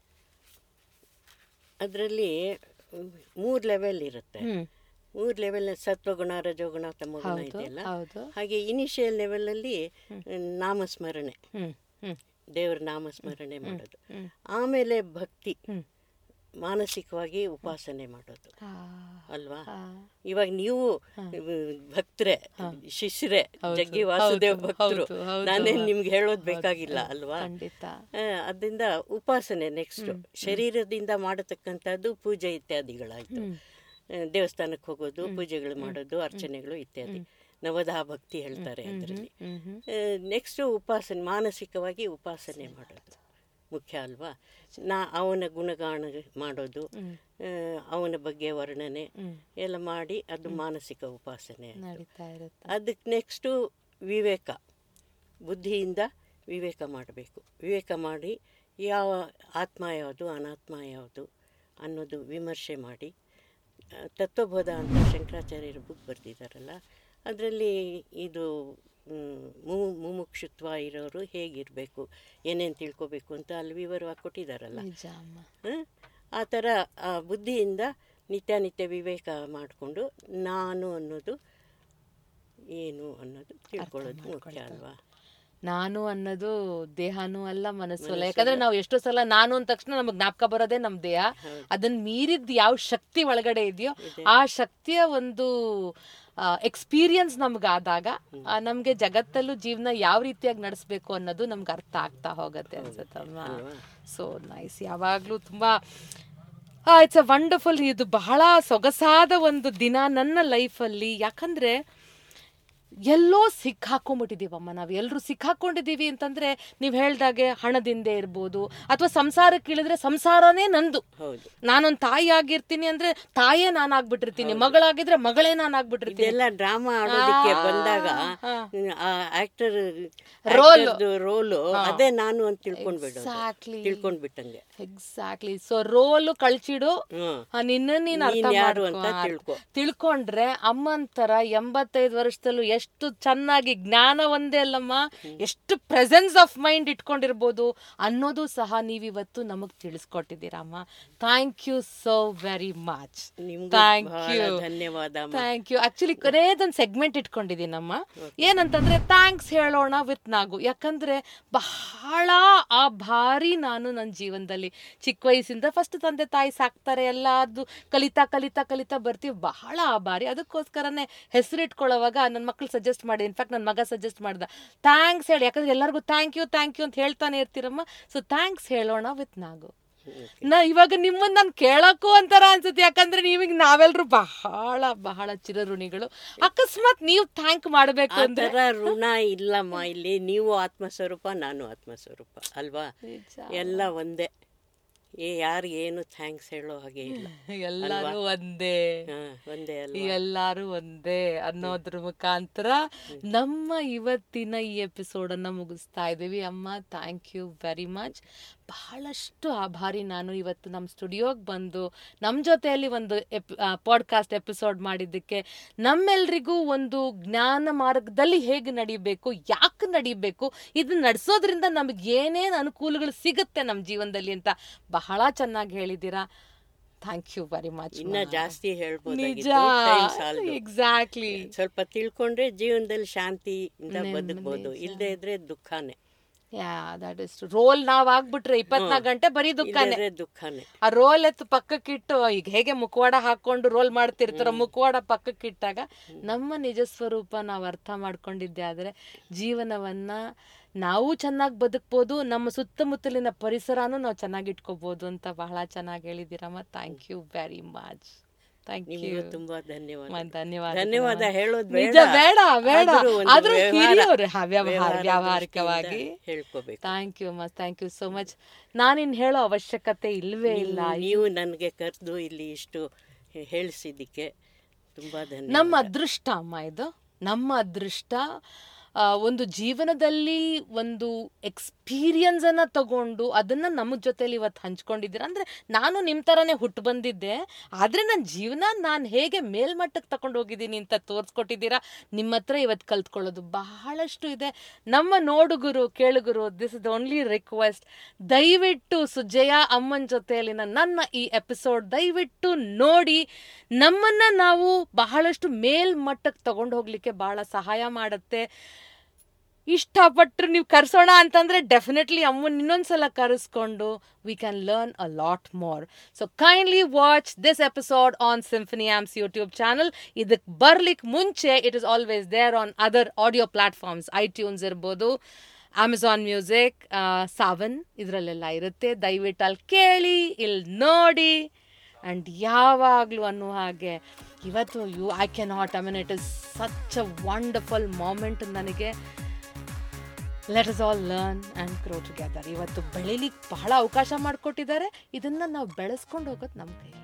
Speaker 1: ಅದರಲ್ಲಿ ಮೂರು ಲೆವೆಲ್ ಇರುತ್ತೆ
Speaker 2: ಹ್ಮ್
Speaker 1: ಮೂರು ಲೆವೆಲ್ ಸತ್ವಗುಣ ರಜೋಗುಣ ತಮೋಗುಣ
Speaker 2: ಹೌದು
Speaker 1: ಇದೆಯಲ್ಲ
Speaker 2: ಹೌದು
Speaker 1: ಹಾಗೆ ಇನಿಷಿಯಲ್ ಲೆವೆಲಲ್ಲಿ ನಾಮಸ್ಮರಣೆ
Speaker 2: ಹ್ಮ್ ಹ್ಮ್
Speaker 1: ದೇವರ ನಾಮಸ್ಮರಣೆ ಮಾಡೋದು ಆಮೇಲೆ ಭಕ್ತಿ
Speaker 2: ಹ್ಮ್.
Speaker 1: ಮಾನಸಿಕವಾಗಿ ಉಪಾಸನೆ ಮಾಡೋದು
Speaker 2: ಆ,
Speaker 1: ಅಲ್ವಾ
Speaker 2: ಆ.
Speaker 1: ಇವಾಗ ನೀವು ಭಕ್ತರೆ ಶಿಷ್ಯರೇ
Speaker 2: ಹೌದು,
Speaker 1: ಜಗ್ಗಿ ವಾಸುದೇವ್
Speaker 2: ಹೌದು,
Speaker 1: ಭಕ್ತರು
Speaker 2: ಹೌದು, ಹೌದು.
Speaker 1: ನಾನೇನ್ ನಿಮ್ಗೆ ಹೇಳೋದ್ ಬೇಕಾಗಿಲ್ಲ ಅಲ್ವಾ
Speaker 2: ಖಂಡಿತ
Speaker 1: ಆ, ಅದರಿಂದ ಉಪಾಸನೆ ನೆಕ್ಸ್ಟ್ ಶರೀರದಿಂದ ಮಾಡತಕ್ಕಂಥದ್ದು ಪೂಜೆ ಇತ್ಯಾದಿಗಳಾಯ್ತು ಆ, ದೇವಸ್ಥಾನಕ್ಕೆ ಹೋಗೋದು ಪೂಜೆಗಳು ಮಾಡೋದು ಅರ್ಚನೆಗಳು ಇತ್ಯಾದಿ ನವದಾ ಭಕ್ತಿ ಹೇಳ್ತಾರೆ ಅದರಲ್ಲಿ
Speaker 2: ಹ್ಮ್ ಹ್ಮ್
Speaker 1: ನೆಕ್ಸ್ಟ್ ಉಪಾಸನೆ ಮಾನಸಿಕವಾಗಿ ಉಪಾಸನೆ ಮಾಡೋದು ಮುಖ್ಯ ಅಲ್ವಾ ನಾ ಅವನ ಗುಣಗಾನ ಮಾಡೋದು ಆ, ಅವನ ಬಗ್ಗೆ ವರ್ಣನೆ ಎಲ್ಲ ಮಾಡಿ ಅದು ಮಾನಸಿಕ ಉಪಾಸನೆ ಆಯ್ತು.
Speaker 2: ನಡೀತಾ ಇರುತ್ತೆ
Speaker 1: ಅದಕ್ಕೆ ನೆಕ್ಸ್ಟು ವಿವೇಕ ಬುದ್ಧಿಯಿಂದ ವಿವೇಕ ಮಾಡಬೇಕು ವಿವೇಕ ಮಾಡಿ ಯಾವ ಆತ್ಮ ಯಾವುದು ಅನಾತ್ಮ ಯಾವುದು ಅನ್ನೋದು ವಿಮರ್ಶೆ ಮಾಡಿ ಆ, ತತ್ವಬೋಧ ಅಂತ ಶಂಕರಾಚಾರ್ಯರು ಬುಕ್ ಬರೆದಿದ್ದಾರಲ್ಲ ಅದರಲ್ಲಿ ಇದು ಮ್, ಮು- ಮುಮುಕ್ಷುತ್ವ ಇರೋರು ಹೇಗಿರಬೇಕು ಏನೇನು ತಿಳ್ಕೊಬೇಕು ಅಂತ ಅಲ್ಲಿ ವಿವರವಾಗಿ ಕೊಟ್ಟಿದ್ದಾರಲ್ಲ
Speaker 2: ನಿಜ ಅಮ್ಮ
Speaker 1: ಹ? ಆ ಥರ ಆ ಬುದ್ಧಿಯಿಂದ ನಿತ್ಯ ನಿತ್ಯ ವಿವೇಕ ಮಾಡಿಕೊಂಡು ನಾನು ಅನ್ನೋದು ಏನು ಅನ್ನೋದು ತಿಳ್ಕೊಳ್ಳೋದು ಮುಖ್ಯ ಅಲ್ವಾ
Speaker 2: ನಾನು ಅನ್ನೋದು ದೇಹನೂ ಅಲ್ಲ ಮನಸ್ಸು ಅಲ್ಲ ಯಾಕಂದ್ರೆ ನಾವು ಎಷ್ಟೋ ಸಲ ನಾನು ಅಂದ ತಕ್ಷಣ ನಮಗ್ ಜ್ಞಾಪಕ ಬರೋದೇ ನಮ್ ದೇಹ ಅದನ್ನ ಮೀರಿದ್ ಯಾವ ಶಕ್ತಿ ಒಳಗಡೆ ಇದೆಯೋ ಆ ಶಕ್ತಿಯ ಒಂದು ಎಕ್ಸ್ಪೀರಿಯನ್ಸ್ ನಮ್ಗಾದಾಗ ಆ, ನಮ್ಗೆ ಜಗತ್ತಲ್ಲೂ ಜೀವನ ಯಾವ ರೀತಿಯಾಗಿ ನಡೆಸ್ಬೇಕು ಅನ್ನೋದು ನಮ್ಗೆ ಅರ್ಥ ಆಗ್ತಾ ಹೋಗತ್ತೆ ಅನ್ಸುತ್ತಲ್ವಾ ಸೊ ನೈಸ್ ಯಾವಾಗ್ಲೂ ತುಂಬಾ ಇಟ್ಸ್ ಅ ವಂಡರ್ಫುಲ್ ಇದು ಬಹಳ ಸೊಗಸಾದ ಒಂದು ದಿನ ನನ್ನ ಲೈಫಲ್ಲಿ ಯಾಕಂದ್ರೆ ಎಲ್ಲೋ ಸಿಕ್ಕಾಕೊಂಡ್ಬಿಟ್ಟಿದೀವಮ್ಮ ನಾವು ಎಲ್ಲರೂ ಸಿಕ್ಕಾಕೊಂಡಿದ್ದೀವಿ ಅಂತಂದ್ರೆ ನೀವು ಹೇಳ್ದಾಗೆ ಹಣದಿಂದ ಇರ್ಬೋದು ಅಥವಾ ಸಂಸಾರಕ್ಕೆ ಇಳಿದ್ರೆ ಸಂಸಾರನೇ ನಂದು
Speaker 1: ಹೌದು
Speaker 2: ನಾನೊಂದು ತಾಯಿ ಆಗಿರ್ತೀನಿ ಅಂದ್ರೆ ತಾಯೇ ನಾನು ಆಗ್ಬಿಟ್ಟಿರ್ತೀನಿ ಮಗಳಾಗಿದ್ರೆ ಮಗಳೇ ನಾನು ಆಗ್ಬಿಟ್ಟಿರ್ತೀನಿ
Speaker 1: ಇದೆಲ್ಲ ಡ್ರಾಮಾ ಆಡೋದಕ್ಕೆ
Speaker 2: ಆ,
Speaker 1: ಬಂದಾಗ
Speaker 2: ಹಾ.
Speaker 1: ಆ ಆಕ್ಟರ್
Speaker 2: Role.
Speaker 1: ರೋಲು ಅದೇ ನಾನು ಅಂತ ತಿಳ್ಕೊಂಡ್ಬಿಡೋದು
Speaker 2: ಎಕ್ಸಾಕ್ಟ್ಲಿ
Speaker 1: ತಿಳ್ಕೊಂಡ್ಬಿಟ್ಟಂಗೆ
Speaker 2: ಎಕ್ಸಾಕ್ಟ್ಲಿ ಸೊ ರೋಲು ಕಳ್ಚಿಡು
Speaker 1: ಹ್ಮ್
Speaker 2: ಆ, ನಿನ್ನ ನೀನ್ ಅರ್ಥ
Speaker 1: ನೀನ್ ಯಾರು
Speaker 2: ಮಾಡ್ಕೊ.
Speaker 1: ಅಂತ ತಿಳ್ಕೊ.
Speaker 2: ತಿಳ್ಕೊಂಡ್ರೆ ಅಮ್ಮಂತರ ಎಂಬತ್ತೈದು ವರ್ಷದಲ್ಲೂ ಎಷ್ಟು ಚೆನ್ನಾಗಿ ಜ್ಞಾನ ಒಂದೇ ಅಲ್ಲಮ್ಮ ಎಷ್ಟು ಪ್ರೆಸೆನ್ಸ್ ಆಫ್ ಮೈಂಡ್ ಇಟ್ಕೊಂಡಿರ್ಬೋದು ಅನ್ನೋದು ಸಹ ನೀವಿವತ್ತು ನಮಗ್ ತಿಳಿಸ್ಕೊಟ್ಟಿದ್ದೀರಮ್ಮ thank you so very much
Speaker 1: ನಿಮ್ಗೂ
Speaker 2: ಥ್ಯಾಂಕ್
Speaker 1: ಬಹಳ
Speaker 2: ಯು
Speaker 1: ಧನ್ಯವಾದ ಅಮ್ಮ.
Speaker 2: ಥ್ಯಾಂಕ್ ಯು ಆಕ್ಚುಲಿ ಕೊನೆಯದೊಂದು ಸೆಗ್ಮೆಂಟ್ ಇಟ್ಕೊಂಡಿದ್ದೀನಮ್ಮ ಏನಂತಂದ್ರೆ ಥ್ಯಾಂಕ್ಸ್ ಹೇಳೋಣ ವಿತ್ ನಾಗು ಯಾಕಂದ್ರೆ ಬಹಳ ಆ ಭಾರಿ ನಾನು ನನ್ನ ಜೀವನದಲ್ಲಿ ಚಿಕ್ಕ ವಯಸ್ಸಿಂದ ಫಸ್ಟ್ ತಂದೆ ತಾಯಿ ಸಾಕ್ತಾರೆ ಎಲ್ಲ ಅದು ಕಲಿತಾ ಕಲಿತಾ ಕಲಿತಾ ಬರ್ತೀವಿ ಬಹಳ ಆ ಭಾರಿ ಅದಕ್ಕೋಸ್ಕರನೇ ಹೆಸರಿಟ್ಕೊಳ್ಳೋವಾಗ ನನ್ನ ಮಕ್ಳು ಸಜೆಸ್ಟ್ ಮಾಡಿ ಇನ್ಫ್ಯಾಕ್ಟ್ ನನ್ನ ಮಗ ಸಜೆಸ್ಟ್ ಮಾಡ್ದ ಥ್ಯಾಂಕ್ಸ್ ಹೇಳಿ ಯಾಕಂದ್ರೆ ಎಲ್ಲರಿಗೂ ಥ್ಯಾಂಕ್ ಯು ಥ್ಯಾಂಕ್ ಯು ಅಂತ ಹೇಳ್ತಾನೆ ಇರ್ತೀರಮ್ಮ ಸೊ ಥ್ಯಾಂಕ್ಸ್ ಹೇಳೋಣ ವಿತ್ ನಾಗು ನಾ ಇವಾಗ ನಿಮ್ಮನ್ನ ನಾನು ಕೇಳಕ್ಕೂ ಒಂಥರ ಅನ್ಸುತ್ತೆ ಯಾಕಂದ್ರೆ ನೀವೀಗ ನಾವೆಲ್ಲರೂ ಬಹಳ ಬಹಳ ಚಿರಋಣಿಗಳು ಅಕಸ್ಮಾತ್ ನೀವು ಥ್ಯಾಂಕ್ ಮಾಡ್ಬೇಕು
Speaker 1: ಆ
Speaker 2: ಅಂದ್ರೆ
Speaker 1: ಥರ ಋಣ ಇಲ್ಲಮ್ಮ ಇಲ್ಲಿ ನೀವು ಆತ್ಮಸ್ವರೂಪ ನಾನು ಆತ್ಮಸ್ವರೂಪ ಅಲ್ವಾ ಎಲ್ಲ ಒಂದೇ ಏ ಯಾರು ಏನು ಥ್ಯಾಂಕ್ಸ್ ಹೇಳೋ ಹಾಗೆ ಇಲ್ಲ
Speaker 2: ಎಲ್ಲರೂ ಒಂದೇ
Speaker 1: ಹಾ, ಒಂದೇ ಅಲ್ವಾ
Speaker 2: ಎಲ್ಲಾರು ಒಂದೇ ಅನ್ನೋದ್ರ ಮುಖಾಂತರ ನಮ್ಮ ಇವತ್ತಿನ ಈ ಎಪಿಸೋಡ್ ಅನ್ನ ಮುಗಿಸ್ತಾ ಇದ್ದೀವಿ ಅಮ್ಮ ಥ್ಯಾಂಕ್ ಯು ವೆರಿ ಮಚ್ ಬಹಳಷ್ಟು ಆಭಾರಿ ನಾನು ಇವತ್ತು ನಮ್ಮ ಸ್ಟುಡಿಯೋಗೆ ಬಂದು ನಮ್ಮ ಜೊತೆಯಲ್ಲಿ ಒಂದು ಎಪ್ ಪಾಡ್ಕಾಸ್ಟ್ ಎಪಿಸೋಡ್ ಮಾಡಿದ್ದಕ್ಕೆ ನಮ್ಮೆಲ್ರಿಗೂ ಒಂದು ಜ್ಞಾನ ಮಾರ್ಗದಲ್ಲಿ ಹೇಗೆ ನಡಿಬೇಕು ಯಾಕೆ ನಡಿಬೇಕು ಇದನ್ನ ನಡೆಸೋದ್ರಿಂದ ನಮಗೆ ಏನೇನು ಅನುಕೂಲಗಳು ಸಿಗುತ್ತೆ ನಮ್ಮ ಜೀವನದಲ್ಲಿ ಅಂತ ಬಹಳ ಚೆನ್ನಾಗಿ ಹೇಳಿದ್ದೀರಾ ಥ್ಯಾಂಕ್ ಯು ವೆರಿ ಮಚ್
Speaker 1: ಇನ್ನ ಜಾಸ್ತಿ
Speaker 2: ನಿಜ
Speaker 1: ಹೇಳ್ಬೋದಾಗಿತ್ತು ಟೈಮ್ ಸಾಲದು
Speaker 2: ಎಕ್ಸಾಕ್ಟ್ಲಿ
Speaker 1: ಸ್ವಲ್ಪ ತಿಳ್ಕೊಂಡ್ರೆ ಜೀವನದಲ್ಲಿ ಶಾಂತಿಯಿಂದ ಬದುಕ್ಬೋದು ಇಲ್ಲದೆ ಇದ್ರೆ ದುಃಖನೇ
Speaker 2: ಯಾ ದಟ್ ಇಸ್ ರೋಲ್ ನಾವ್ ಆಗ್ಬಿಟ್ರೆ ಇಪ್ಪತ್ನಾಲ್ಕು ಗಂಟೆ ಬರೀ ದುಃಖನೇ
Speaker 1: ಇಲ್ಲದ್ರೆ ದುಃಖನೇ
Speaker 2: ಆ ರೋಲ್ ಎತ್ತು ಪಕ್ಕಕ್ಕಿಟ್ಟು ಈಗ ಹೇಗೆ ಮುಖವಾಡ ಹಾಕೊಂಡು ರೋಲ್ ಮಾಡ್ತಿರ್ತಾರ ಮುಖವಾಡ ಪಕ್ಕಕ್ಕಿಟ್ಟಾಗ ನಮ್ಮ ನಿಜ ಸ್ವರೂಪ ನಾವು ಅರ್ಥ ಮಾಡ್ಕೊಂಡಿದ್ದೆ ಆದ್ರೆ ಜೀವನವನ್ನ ನಾವು ಚೆನ್ನಾಗಿ ಬದುಕ್ಬೋದು ನಮ್ಮ ಸುತ್ತಮುತ್ತಲಿನ ಪರಿಸರನೂ ನಾವು ಚೆನ್ನಾಗಿ ಇಟ್ಕೋಬಹುದು ಅಂತ ಬಹಳ ಚೆನ್ನಾಗಿ ಹೇಳಿದ್ದೀರಮ್ಮ thank you very much thank you
Speaker 1: ನಿಮಗೂ ತುಂಬಾ ಧನ್ಯವಾದ
Speaker 2: ಧನ್ಯವಾದ
Speaker 1: ಧನ್ಯವಾದ ಹೇಳೋದು
Speaker 2: ನಿಜ ಬೇಡ ಬೇಡ
Speaker 1: ಆದ್ರೂ ಒಂದು
Speaker 2: ಆದ್ರೂ
Speaker 1: ವ್ಯವಹಾರ-
Speaker 2: ಹಿರಿಯವ್ರು ಹಾ, ವ್ಯವಹಾರ
Speaker 1: ವ್ಯವಹಾರ
Speaker 2: ವ್ಯಾವಹಾರಿಕವಾಗಿ
Speaker 1: ದೃಷ್ಟಿಯಿಂದ ಹೇಳ್ಕೋಬೇಕು
Speaker 2: thank you much thank you so much ನಾನಿನ್ ಹೇಳೋ ಅವಶ್ಯಕತೆ ಇಲ್ವೇ ಇಲ್ಲ
Speaker 1: ನೀವು ನನಗೆ ಕರೆದು ಇಲ್ಲಿ ಇಷ್ಟು ಹೇಳಿಸಿದ್ದಕ್ಕೆ ತುಂಬಾ ಧನ್ಯವಾದ
Speaker 2: ನಮ್ಮ ಅದೃಷ್ಟ ಅಮ್ಮ ಇದು ನಮ್ಮ ಅದೃಷ್ಟ ಆ, ಒಂದು ಜೀವನದಲ್ಲಿ ಒಂದು ಎಕ್ಸ್ಪೀರಿಯನ್ಸ್ ಅನ್ನ ತಗೊಂಡು ಅದನ್ನ ನಮ್ಮ ಜೊತೆಲಿ ಇವತ್ತು ಹಂಚ್ಕೊಂಡಿದ್ದೀರಾ ಅಂದ್ರೆ ನಾನು ನಿಮ್ಮ ಥರನೇ ಹುಟ್ಟು ಬಂದಿದ್ದೆ ಆದ್ರೆ ನನ್ನ ಜೀವನ ನಾನು ಹೇಗೆ ಮೇಲ್ಮಟ್ಟಕ್ಕೆ ತಗೊಂಡು ಹೋಗಿದ್ದೀನಿ ಅಂತ ತೋರಿಸ್ಕೊಟ್ಟಿದ್ದೀರಾ ನಿಮ್ಮ ಹತ್ರ ಇವತ್ತು ಕಲ್ತ್ಕೊಳ್ಳೋದು ಬಹಳಷ್ಟು ಇದೆ ನಮ್ಮ ನೋಡುಗರು ಕೇಳುಗರು this is the only request ದಯವಿಟ್ಟು ಸುಜಯ ಅಮ್ಮನ ಜೊತೆಯಲ್ಲಿನ ನನ್ನ ಈ ಎಪಿಸೋಡ್ ದಯವಿಟ್ಟು ನೋಡಿ ನಮ್ಮನ್ನ ನಾವು ಬಹಳಷ್ಟು ಮೇಲ್ಮಟ್ಟಕ್ಕೆ ತಗೊಂಡು ಹೋಗ್ಲಿಕ್ಕೆ ಬಹಳ ಸಹಾಯ ಮಾಡುತ್ತೆ ಇಷ್ಟಪಟ್ಟರು ನೀವು ಕರ್ಸೋಣ ಅಂತಂದ್ರೆ ಡೆಫಿನೆಟ್ಲಿ ಅಮ್ಮನ್ ಇನ್ನೊಂದ್ಸಲ ಕರೆಸ್ಕೊಂಡು we can learn a lot more so kindly watch this episode on symphony arms YouTube channel ಇದಕ್ಕೆ ಬರ್ಲಿಕ್ಕೆ ಮುಂಚೆ it is always there on other audio platforms iTunes ಇರ್ಬೋದು ಅಮೆಝಾನ್ ಮ್ಯೂಸಿಕ್ ಸಾವನ್ ಇದರಲ್ಲೆಲ್ಲ ಇರುತ್ತೆ ದಯವಿಟ್ಟು ಅಲ್ಲಿ ಕೇಳಿ ಇಲ್ಲಿ ನೋಡಿ ಆ್ಯಂಡ್ ಯಾವಾಗಲೂ ಅನ್ನೋ ಹಾಗೆ ಇವತ್ತು you I can not I mean it is such a wonderful moment ನನಗೆ let us all learn and grow together ಇವತ್ತು ಬೆಳಿಲಿಕ್ಕೆ ಬಹಳ ಅವಕಾಶ ಮಾಡಿಕೊಟ್ಟಿದ್ದಾರೆ ಇದನ್ನು ನಾವು ಬೆಳೆಸ್ಕೊಂಡು ಹೋಗೋದು ನಮ್ಮ ಕೈ